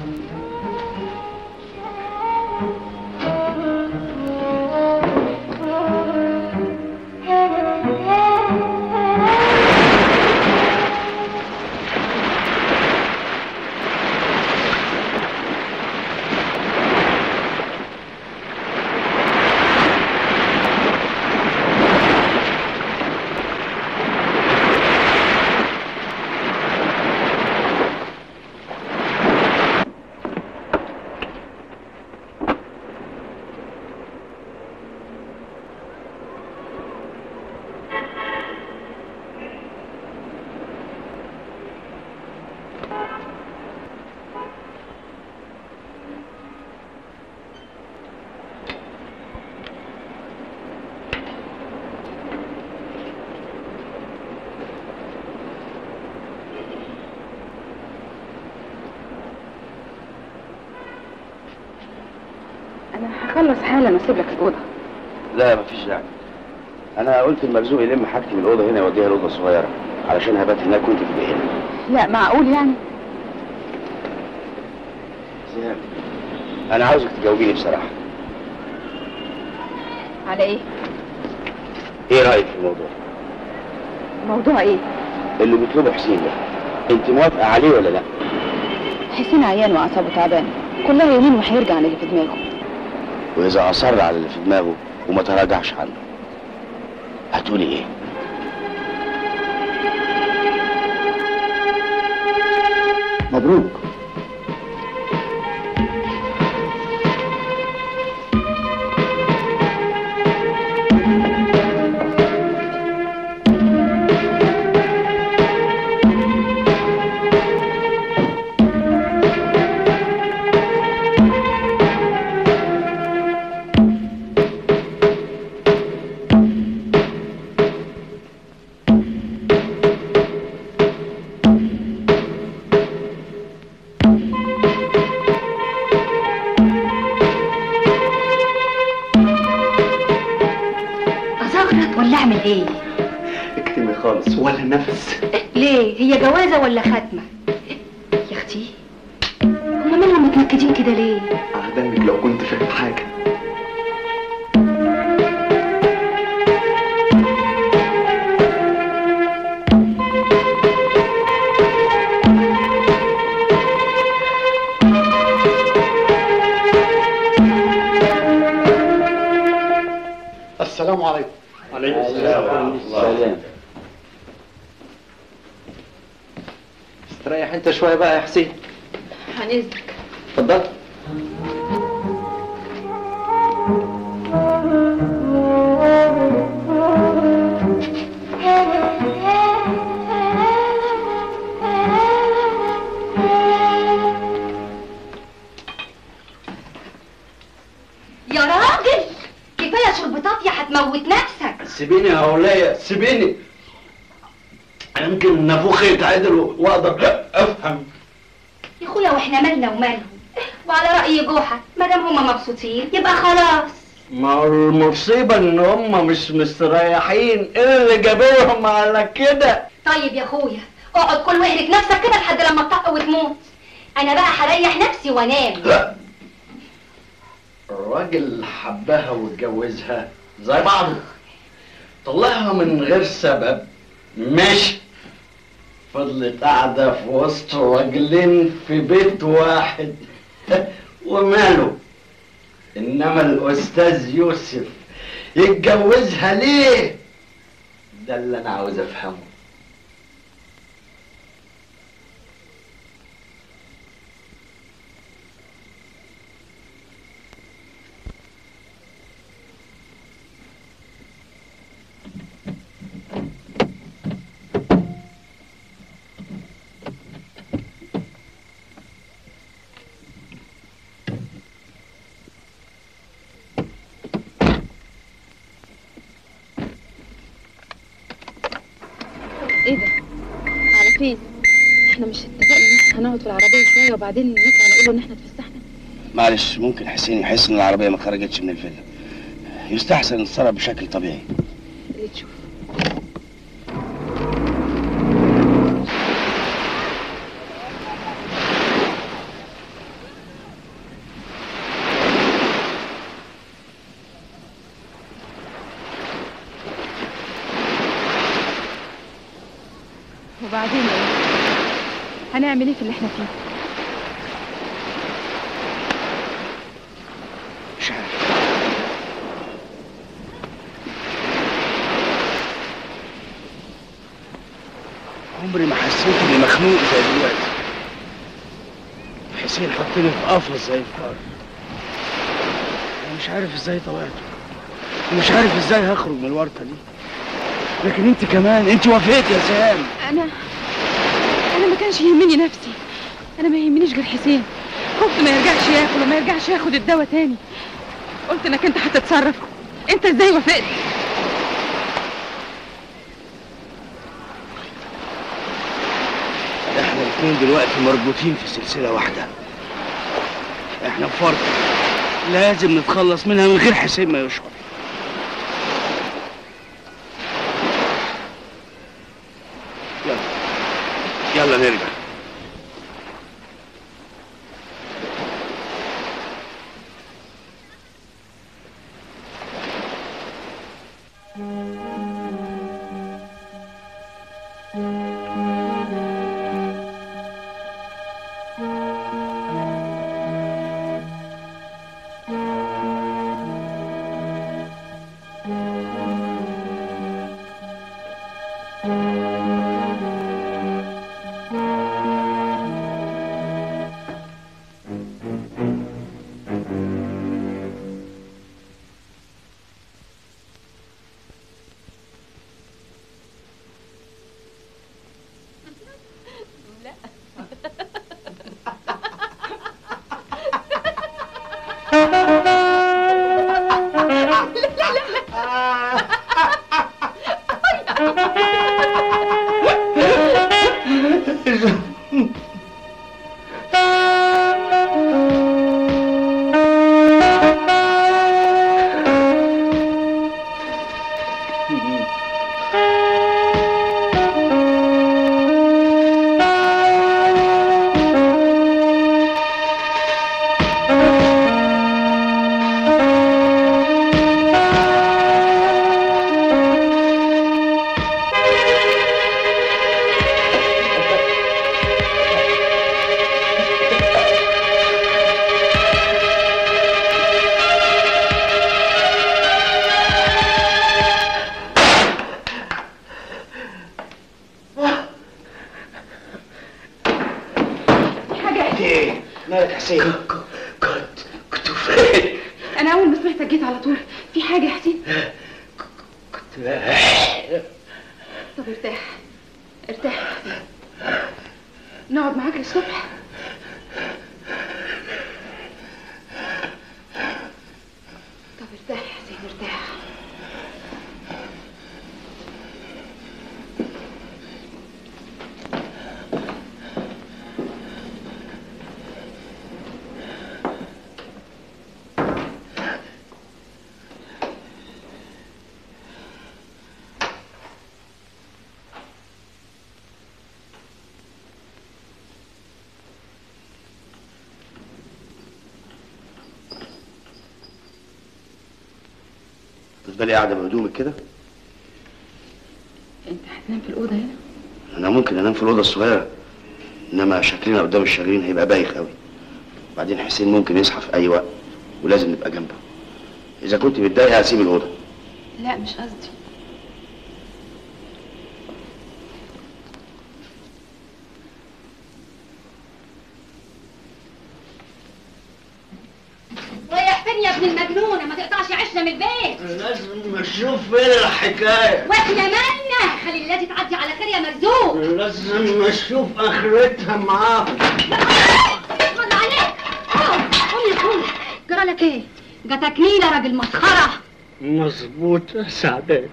انا هخلص حالا واسيب لك الاوضه لا مفيش داعي انا قلت المرزوق يلم حاجتي من الاوضه هنا يوديها الاوضه الصغيره علشان هبات هناك وانت تبقي هنا لا معقول يعني سهام انا عاوزك تجاوبيني بصراحه على ايه ايه رايك في الموضوع موضوع ايه اللي بيطلبه حسين ده انت موافقه عليه ولا لا حسين عيان واعصابه تعبانه كلها يومين وهيرجع عن اللي في دماغه واذا اصر على اللي في دماغه وما تراجعش عنه هتقولي ايه مبروك ازغرط ولا اعمل ايه اكتمي خالص ولا نفس ليه هي جوازه ولا ختمه يا اختي هما مالهم متنكدين كده ليه اعدمك لو كنت فاهم حاجه السلام عليكم عليكم السلام سلام استريح انت شويه بقى يا حسين هنزلك اتفضل يا راجل كفايه شربطات يا هتموت نفسك سيبيني يا ولية سيبيني يمكن نافوخي يتعدل واقدر افهم يا اخويا واحنا مالنا ومالهم وعلى راي جوحه ما دام هما مبسوطين يبقى خلاص ما هو المصيبة ان هم مش مستريحين ايه اللي جابوهم على كده طيب يا اخويا اقعد كل واهلك نفسك كده لحد لما تطق وتموت انا بقى هريح نفسي وانام لا الراجل حبها واتجوزها زي بعضه طلعها من غير سبب ماشي فضلت قاعدة في وسط راجلين في بيت واحد وماله انما الاستاذ يوسف يتجوزها ليه ده اللي انا عاوز افهمه ايه ده على فين احنا مش اتفقنا ان احنا هنقعد في العربيه شويه وبعدين نطلع نقول له ان احنا اتفسحنا معلش ممكن حسين يحس ان العربيه ما خرجتش من الفيلا يستحسن نتصرف بشكل طبيعي اللي تشوف وبعدين ايه هنعمل ايه في اللي احنا فيه مش عارف عمري ما حسيت اني مخنوق زي دلوقتي حسين حطني في قفص زي الفار انا مش عارف ازاي طلعته ومش عارف ازاي هخرج من الورطه دي لكن انت كمان انت وافقت يا سهام انا انا ما كانش يهمني نفسي انا ما يهمنيش غير حسين خفت ما يرجعش ياكل وما يرجعش ياخد الدواء تاني قلت انك انت هتتصرف انت ازاي وافقت احنا الاثنين دلوقتي مربوطين في سلسله واحده احنا في فرق لازم نتخلص منها من غير حسين ما يشعر يلا يلا نرجع ايه مالك يا حسين كنت كنت فين انا اول ما سمعتك جيت على طول في حاجه يا حسين طب ارتاح ارتاح يا حسين نقعد معاك للصبح طب ارتاح يا حسين ارتاح تفضلي قاعده بهدومك كده انت هتنام في الاوضه هنا انا ممكن انام في الاوضه الصغيره انما شكلنا قدام الشغالين هيبقى بايخ قوي بعدين حسين ممكن يصحى في اي وقت ولازم نبقى جنبه اذا كنت متضايقه هسيب الاوضه لا مش قصدي رايح فين يا ابن المجنونه ما تقطعش عشنا من البيت لازم نشوف فين الحكايه واحنا مالنا خلي الذي تعدي على خير يا مرزوق لازم نشوف اخرتها معاهم خد عليك قوم قوم يا اخويا جرى لك ايه جاتك نيله يا راجل مسخره مظبوط يا سعدان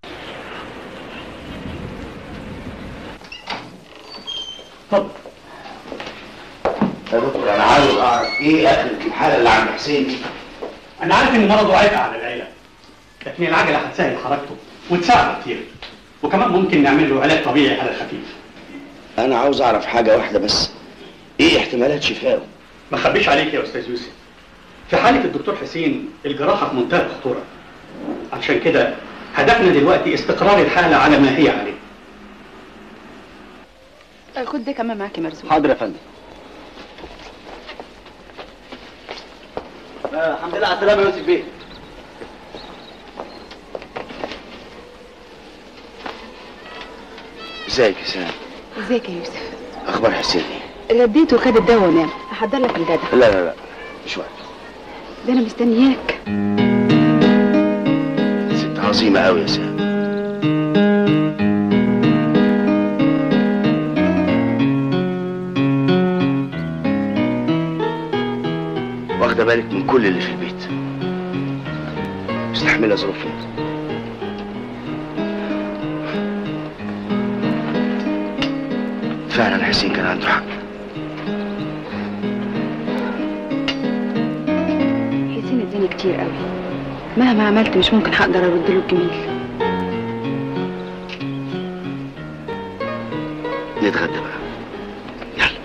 يا دكتور انا عاوز اعرف ايه اخرة الحاله اللي عند حسين دي انا عارف ان مرضه عبء على العيله لكن العجله هتسهل حركته وتساعده كتير وكمان ممكن نعمل له علاج طبيعي على الخفيف انا عاوز اعرف حاجه واحده بس ايه احتمالات شفائه ما اخبيش عليك يا استاذ يوسف في حاله الدكتور حسين الجراحه في منتهى الخطوره عشان كده هدفنا دلوقتي استقرار الحاله على ما هي عليه خد ده كمان معاك يا مرزوق حاضر يا فندم آه، الحمد لله على السلامه يا يوسف بيه ازيك يا سام ازيك يا يوسف اخبار حسين ايه غديت وخد الدواء ونام هحضر لك الغدا لا لا لا مش وقت ده انا مستنياك ست عظيمه قوي يا سام واخده بالك من كل اللي في البيت مستحمله ظروفنا فعلا حسين كان عنده حق حسين اداني كتير قوي مهما عملت مش ممكن هقدر ارد له الجميل نتغدى بقى يلا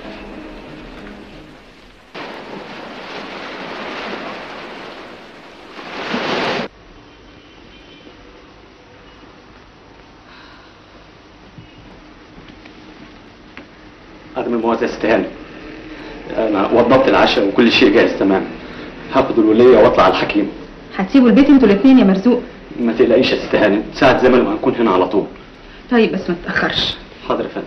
هذا من مؤسسة هاني انا وضبت العشاء وكل شيء جاهز تمام هاخد الولية واطلع على الحكيم هتسيبوا البيت انتوا الاثنين يا مرزوق ما تقلقيش يا ست هاني ساعة زمن وهنكون هنا على طول طيب بس ما تتاخرش حاضر يا فندم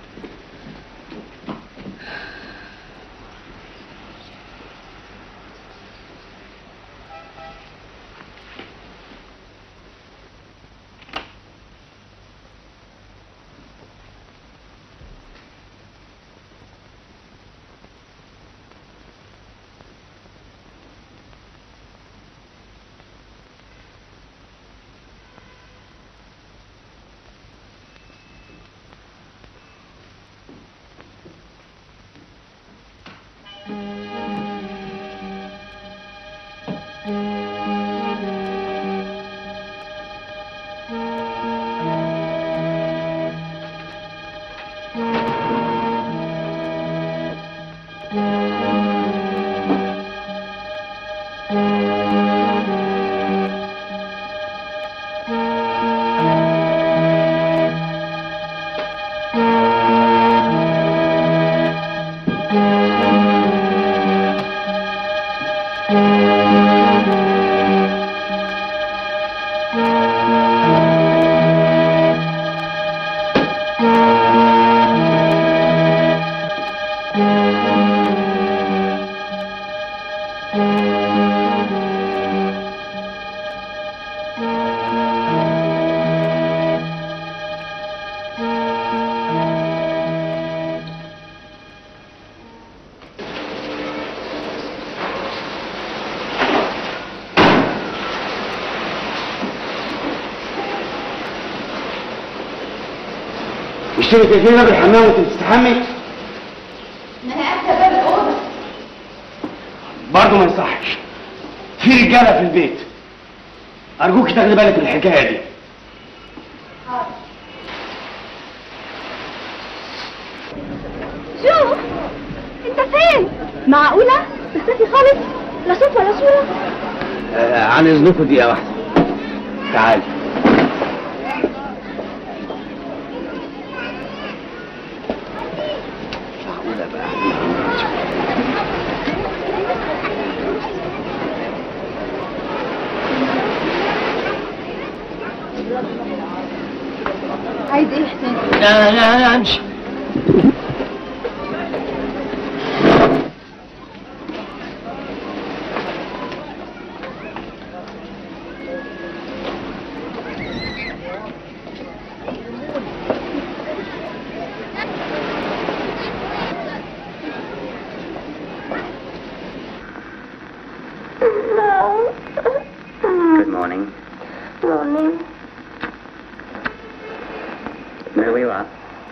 مش تيجي تقفلي باب الحمام وانت بتستحمي ما انا قافله باب الاوضه برضه ما يصحش في رجاله في البيت ارجوك تاخدي بالك من الحكايه دي شوف انت فين معقوله تختفي خالص لا صوت ولا صوره آه عن اذنكم دقيقه واحده تعالي معقولة بقى عايز ايه يا حسين لا لا لا امشي Good morning. Morning. Where were you at?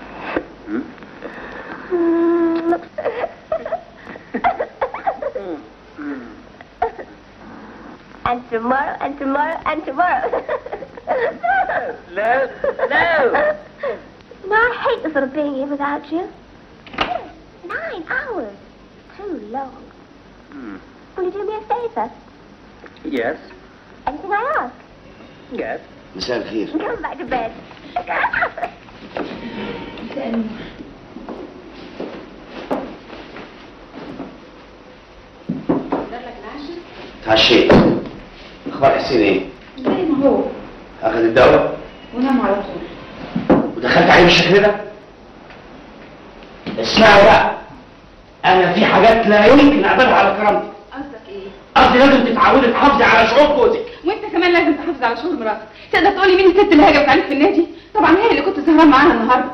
and tomorrow, and tomorrow, and tomorrow. No, no. No, I hate the sort of being here without you. Nine hours. Too long. Hmm. Will you do me a favor? Yes, Anything I ask? yes. مساء الخير Come back to bed. اتعشيت اخبار حسين ايه؟ زي ما هو اخذ الدواء ونام على طول ودخلت عليه بالشكل ده اسمعوا بقى انا في حاجات لا يمكن اقبلها على كرامتي قصدك ايه قصدي لازم تتعودي تحافظي على شعور جوزك وانت كمان لازم تحافظ على شغل مراتك تقدر تقولي مين الست اللي هاجمت عليك في النادي طبعا هي اللي كنت سهران معاها النهارده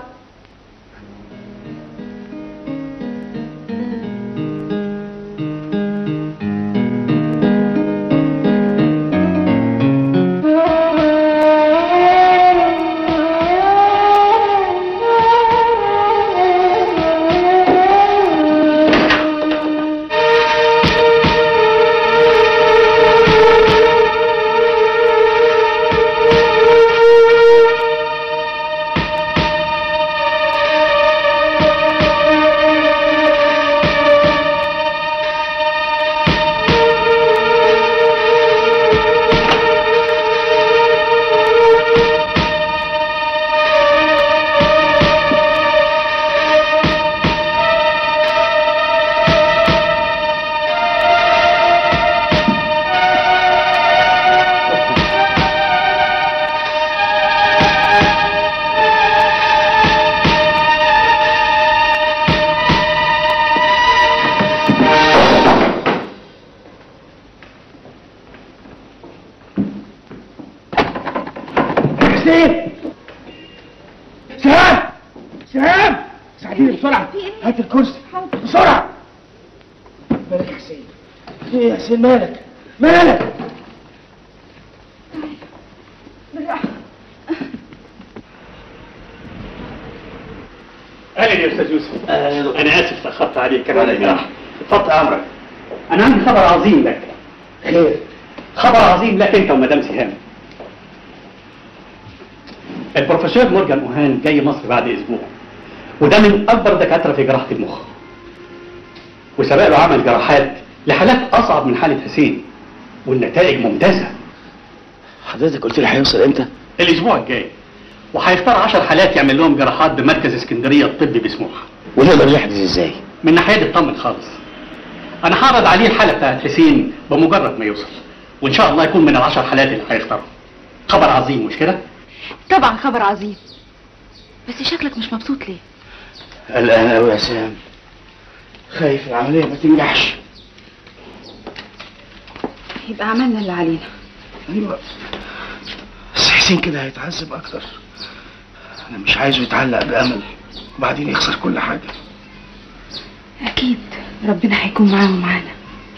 حسين سهام سهام ساعديني بسرعة هات الكرسي بسرعة مالك يا حسين في ايه يا حسين مالك مالك اهلا يا استاذ يوسف انا اسف تاخرت عليك كان ولا عندي يهمك. جراحه اتفضل امرك انا عندي خبر عظيم لك خير خبر عظيم لك انت ومدام سهام البروفيسور مورجان اوهان جاي مصر بعد اسبوع وده من اكبر دكاتره في جراحه المخ وسبق له عمل جراحات لحالات اصعب من حاله حسين والنتائج ممتازه حضرتك قلت لي هيوصل امتى؟ الاسبوع الجاي وهيختار 10 حالات يعمل لهم جراحات بمركز اسكندريه الطبي بسموحه ونقدر نحجز ازاي؟ من ناحيه دي اطمن خالص انا هعرض عليه الحاله بتاعت حسين بمجرد ما يوصل وان شاء الله يكون من العشر حالات اللي هيختارهم خبر عظيم مش كده طبعا خبر عظيم بس شكلك مش مبسوط ليه قلقان قوي يا سام خايف العملية ما تنجحش يبقى عملنا اللي علينا ايوه بس حسين كده هيتعذب اكتر انا مش عايزه يتعلق بامل وبعدين يخسر كل حاجة اكيد ربنا هيكون معاه ومعانا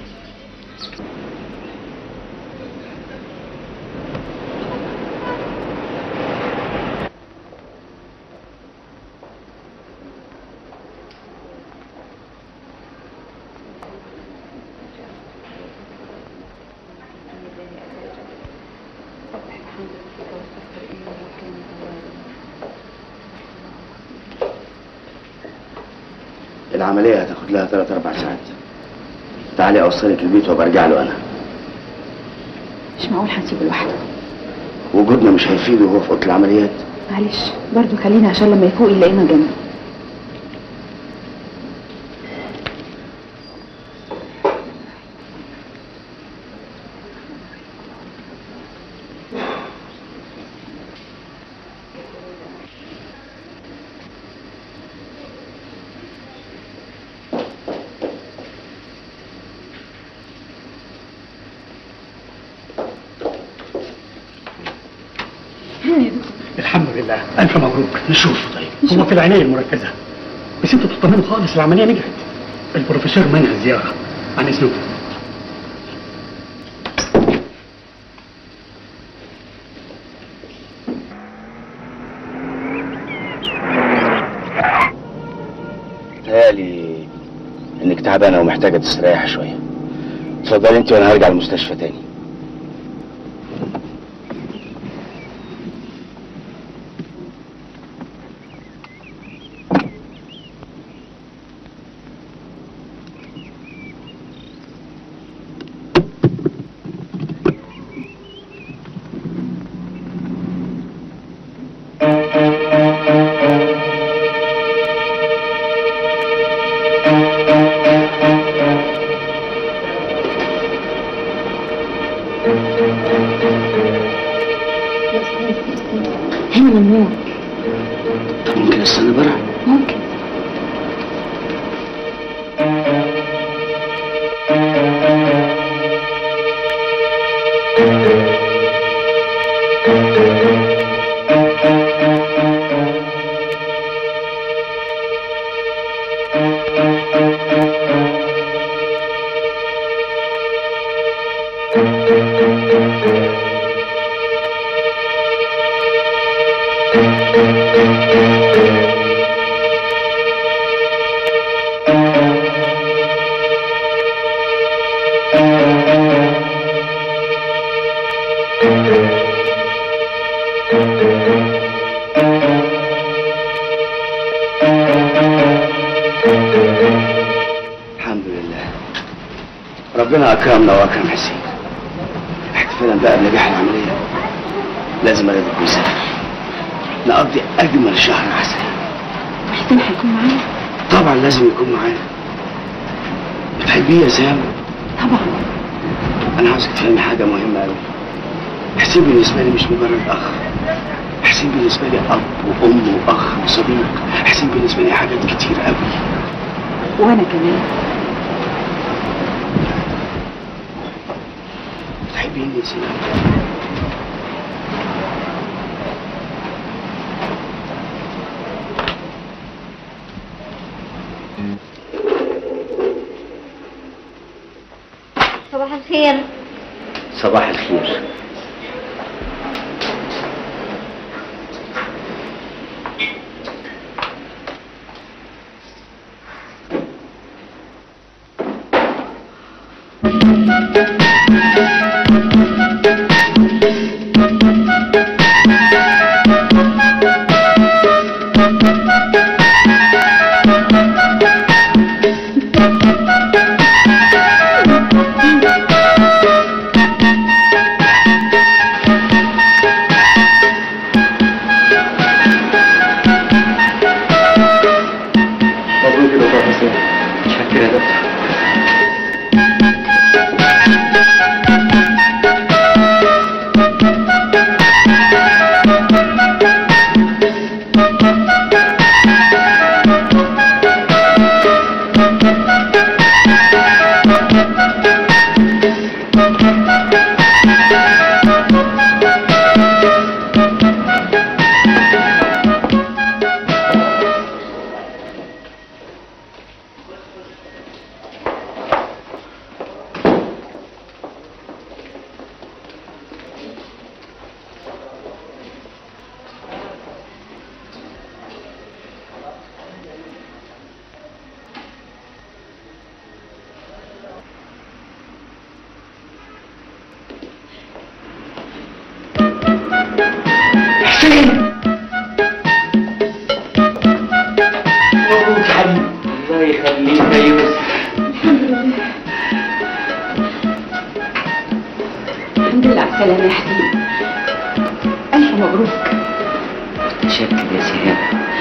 العملية هتاخد لها ثلاث أربع ساعات تعالي أوصلك البيت وبرجع له أنا مش معقول هنسيبه لوحده وجودنا مش هيفيده وهو في أوضة العمليات معلش برضه خلينا عشان لما يفوق يلاقينا جنبه الحمد لله الف مبروك نشوف طيب هو في العنايه المركزه بس انتوا تطمنوا خالص العمليه نجحت البروفيسور منع الزياره عن اذنكم تهيألي انك تعبانه ومحتاجه تستريح شويه اتفضلي انت وانا هرجع المستشفى تاني هنا ممنوع طب ممكن استنى بره ممكن الحمد لله ربنا اكرمنا واكرم حسين احتفالا بقى بنجاح العمليه لازم اخدك ونسافر نقضي اجمل شهر عسل حسين هيكون معانا طبعا لازم يكون معانا بتحبيه يا سام طبعا انا عاوزك تفهمي حاجه مهمه قوي حسين بالنسبه لي مش مجرد اخ حسين بالنسبه لي اب وام واخ وصديق حسين بالنسبه لي حاجات كتير قوي وانا كمان بتحبيني يا سام صباح الخير صباح الخير مبروك يا دكتور حسين شكرا يا دكتور مبروك يا حبيبي الله يخليك يا يوسف الحمد لله على السلامة يا حبيبي ألف مبروك شكرا يا سهام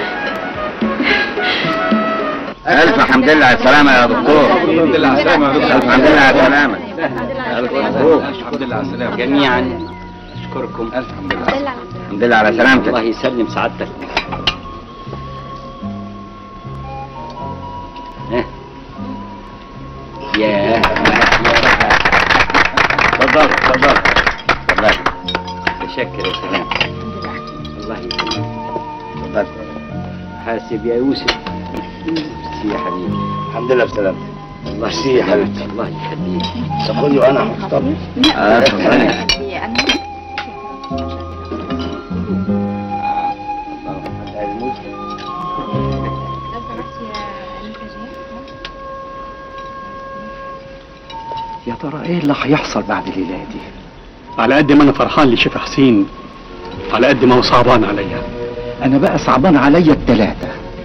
الف حمد لله على السلامه يا دكتور الحمد لله على السلامه يا دكتور الحمد لله على السلامه الف مبروك الحمد لله على السلامة جميعا أشكركم الحمد لله الحمد لله على سلامتك الله يسلم سعادتك ها. ياه اتفضل اتفضل اتفضل متشكر يا سلام الله يسلمك اتفضل حاسب يا يوسف ميرسي يا حبيبي الحمد لله بسلامتك الله ميرسي يا حبيبتي. الله يخليك سخوني وانا محترم اه اتفضلي يا ترى ايه اللي هيحصل بعد الليله دي على قد ما انا فرحان لشيخ حسين على قد ما هو صعبان عليا انا بقى صعبان عليا التلاتة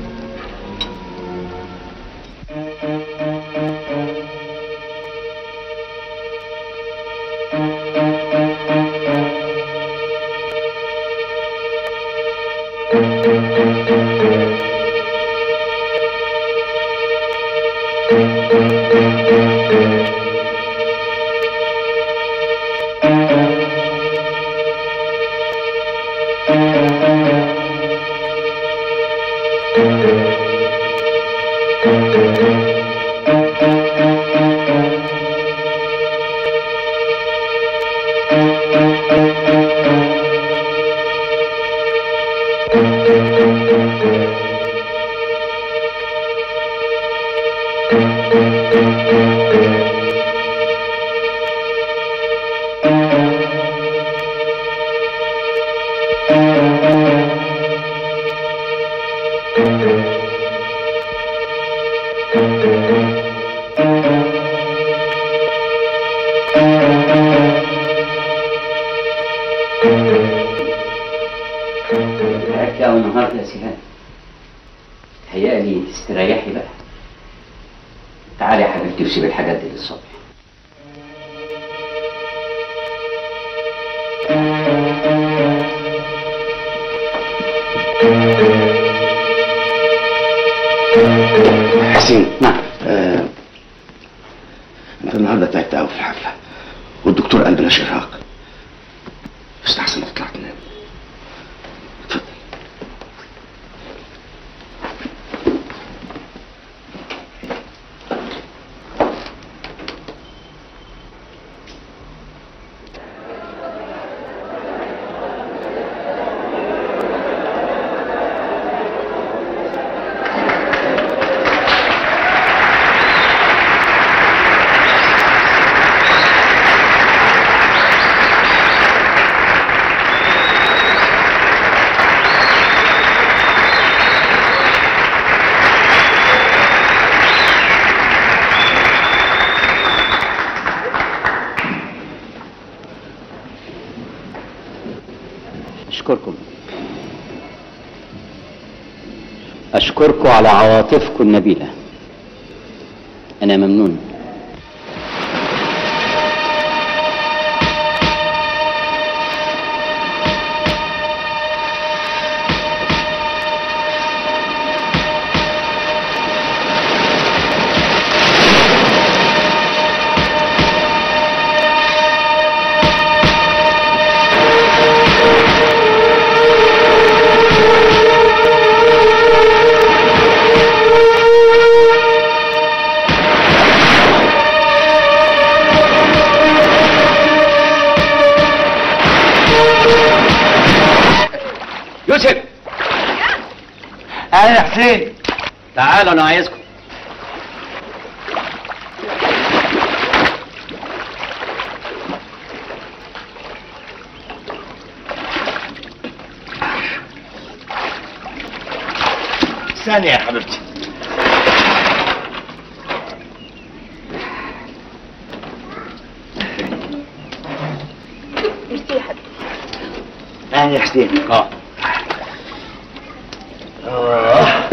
تعبت أوي النهارده يا سهام تهيألي تستريحي بقى تعالي يا حبيبتي وسيب الحاجات دي للصبح حسين نعم آه. انت النهارده تعبت قوي في الحفله والدكتور قال بلاش ارهاق يستحسن تطلع تنام اتفضل أشكركم أشكركم على عواطفكم النبيلة أنا ممنون يوسف اهلا يا حسين تعالوا أنا عايزكم ثانية يا حبيبتي اهلا يا حسين اه آه.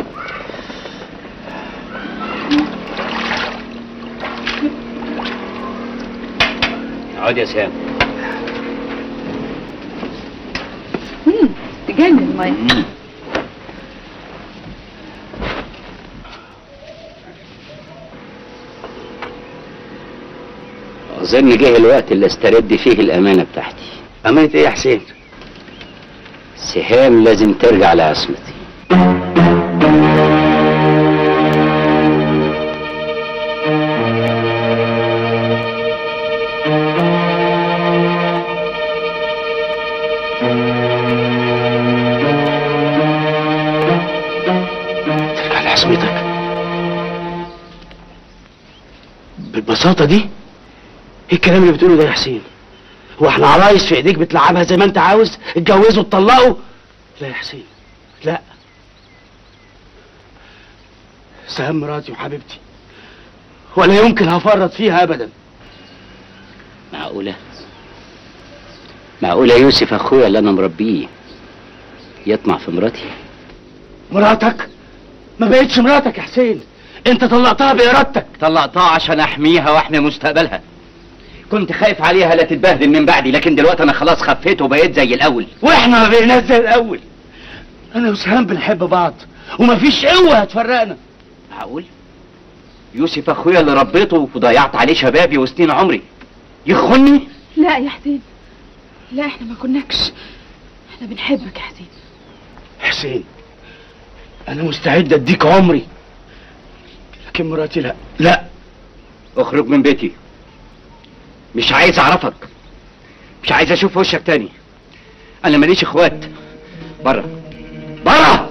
اقعد يا سهام تجنن المية أظن جه الوقت اللي استرد فيه الأمانة بتاعتي أمانة إيه يا حسين؟ سهام لازم ترجع لعصمتي بالبساطة دي ايه الكلام اللي بتقوله ده يا حسين هو احنا عرايس في ايديك بتلعبها زي ما انت عاوز اتجوزوا اتطلقوا لا يا حسين لا سهام مراتي وحبيبتي ولا يمكن هفرط فيها ابدا معقولة معقولة يوسف اخويا اللي انا مربيه يطمع في مراتي مراتك ما بقتش مراتك يا حسين انت طلقتها بارادتك طلقتها عشان احميها واحمي مستقبلها كنت خايف عليها لا تتبهدل من بعدي لكن دلوقتي انا خلاص خفيت وبقيت زي الاول واحنا ما بقيناش زي الاول انا وسهام بنحب بعض ومفيش قوه هتفرقنا معقول يوسف اخويا اللي ربيته وضيعت عليه شبابي وسنين عمري يخوني لا يا حسين لا احنا ما كناكش احنا بنحبك يا حسين حسين انا مستعد اديك عمري لكن مراتي لا لا اخرج من بيتي مش عايز اعرفك مش عايز اشوف وشك تاني انا ماليش اخوات بره بره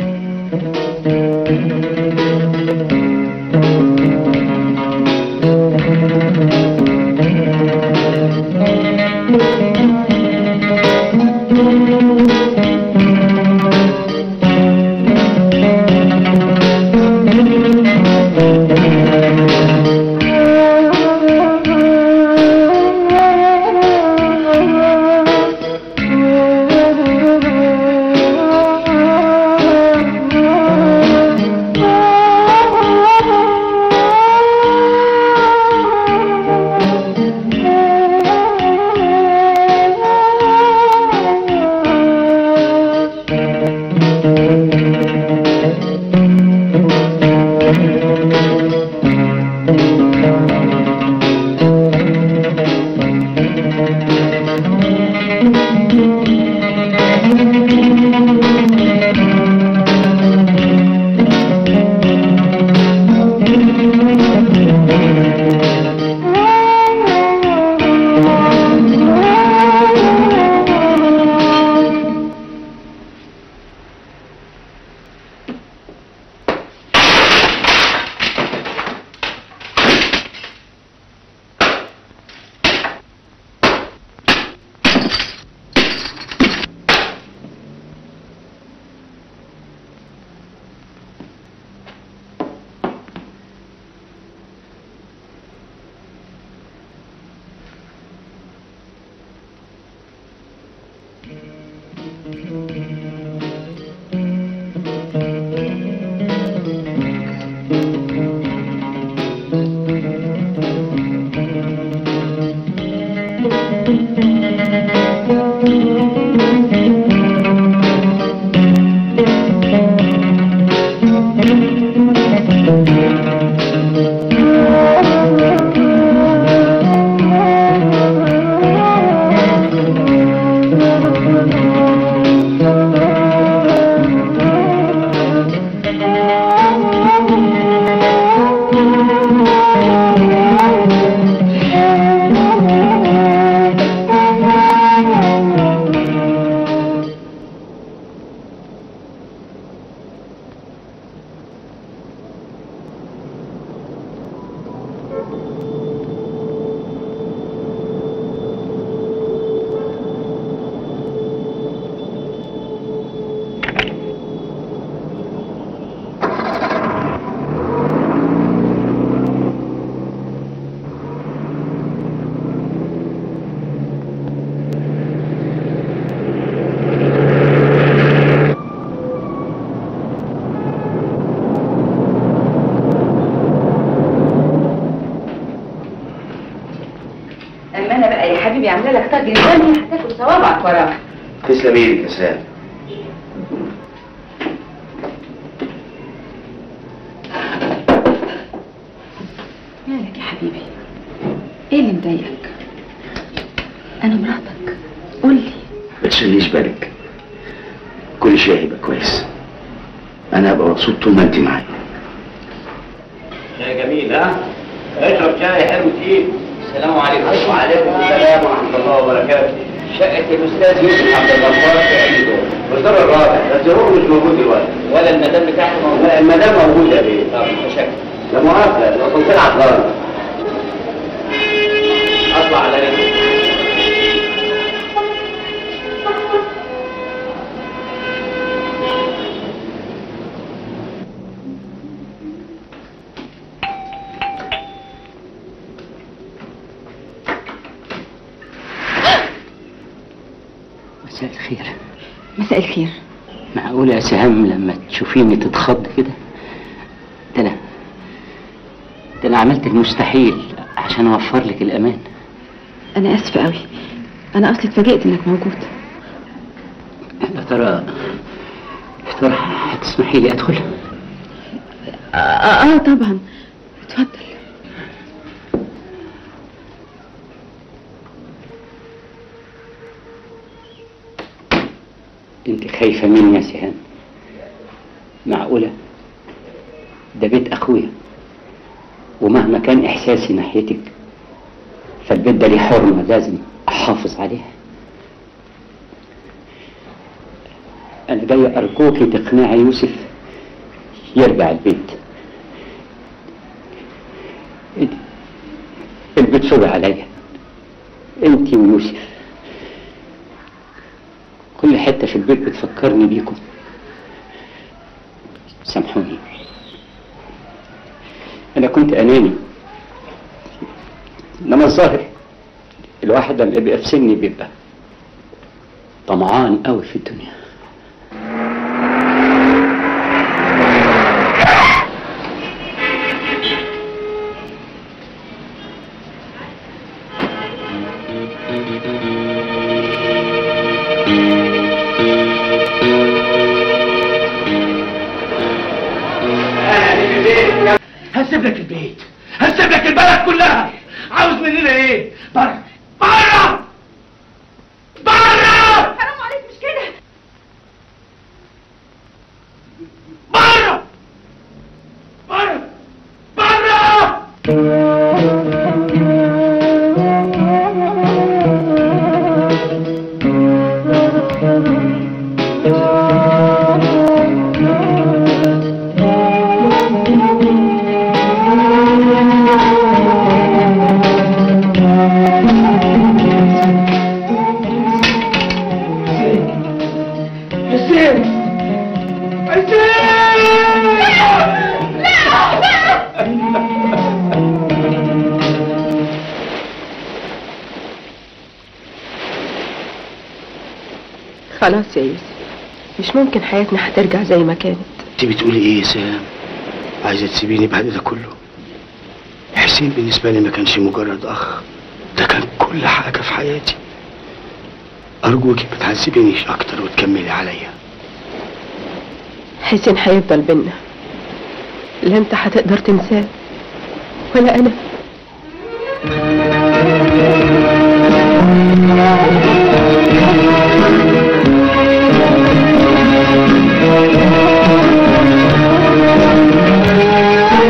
اما انا بقى يا حبيبي عامله لك طاجن باميه هتاكل صوابعك وراها تسلم ايدك يا سام مالك يا حبيبي ايه اللي مضايقك انا مراتك قول لي ما تشغليش بالك كل شيء هيبقى كويس انا هبقى مبسوط طول ما انت معايا يا جميل ها اشرب شاي حلو تقيل السلام عليكم وعليكم السلام ورحمه الله وبركاته شقة الأستاذ يوسف عبد الغفار في أي دور؟ في الدور الرابع، بس هو مش موجود دلوقتي. ولا المدام بتاعته موجودة؟ لا المدام موجودة يا بيه. طب متشكر. لا مؤاخذة، لو كنت عطلان. يلا على رجلك مساء الخير مساء الخير معقولة يا سهام لما تشوفيني تتخض كده ده انا ده انا عملت المستحيل عشان اوفر لك الامان انا اسفه قوي انا اصلي اتفاجئت انك موجود يا ترى يا ترى هتسمحي لي ادخل اه, آه طبعا اتفضل انت خايفة مني يا سهام معقولة ده بيت اخويا ومهما كان احساسي ناحيتك فالبيت ده ليه حرمة لازم احافظ عليها انا جاي ارجوكي تقنعي يوسف يرجع البيت البيت صعب عليا انت ويوسف كل حتة في البيت بتفكرني بيكم سامحوني أنا كنت أناني إنما الظاهر الواحد لما بيبقى في سني بيبقى طمعان قوي في الدنيا هسيب لك البيت هسيب لك البلد كلها عاوز مننا ايه بره بره بره حرام عليك مش كده بره بره بره حسين خلاص يا يوسف مش ممكن حياتنا هترجع زي ما كانت انت بتقولي ايه يا سام عايزه تسيبيني بعد ده كله حسين بالنسبه لي ما كانش مجرد اخ ده كان كل حاجه في حياتي ارجوكي ما تعذبينيش اكتر وتكملي عليا حسين هيفضل بينا لا انت هتقدر تنساه ولا انا Thank you.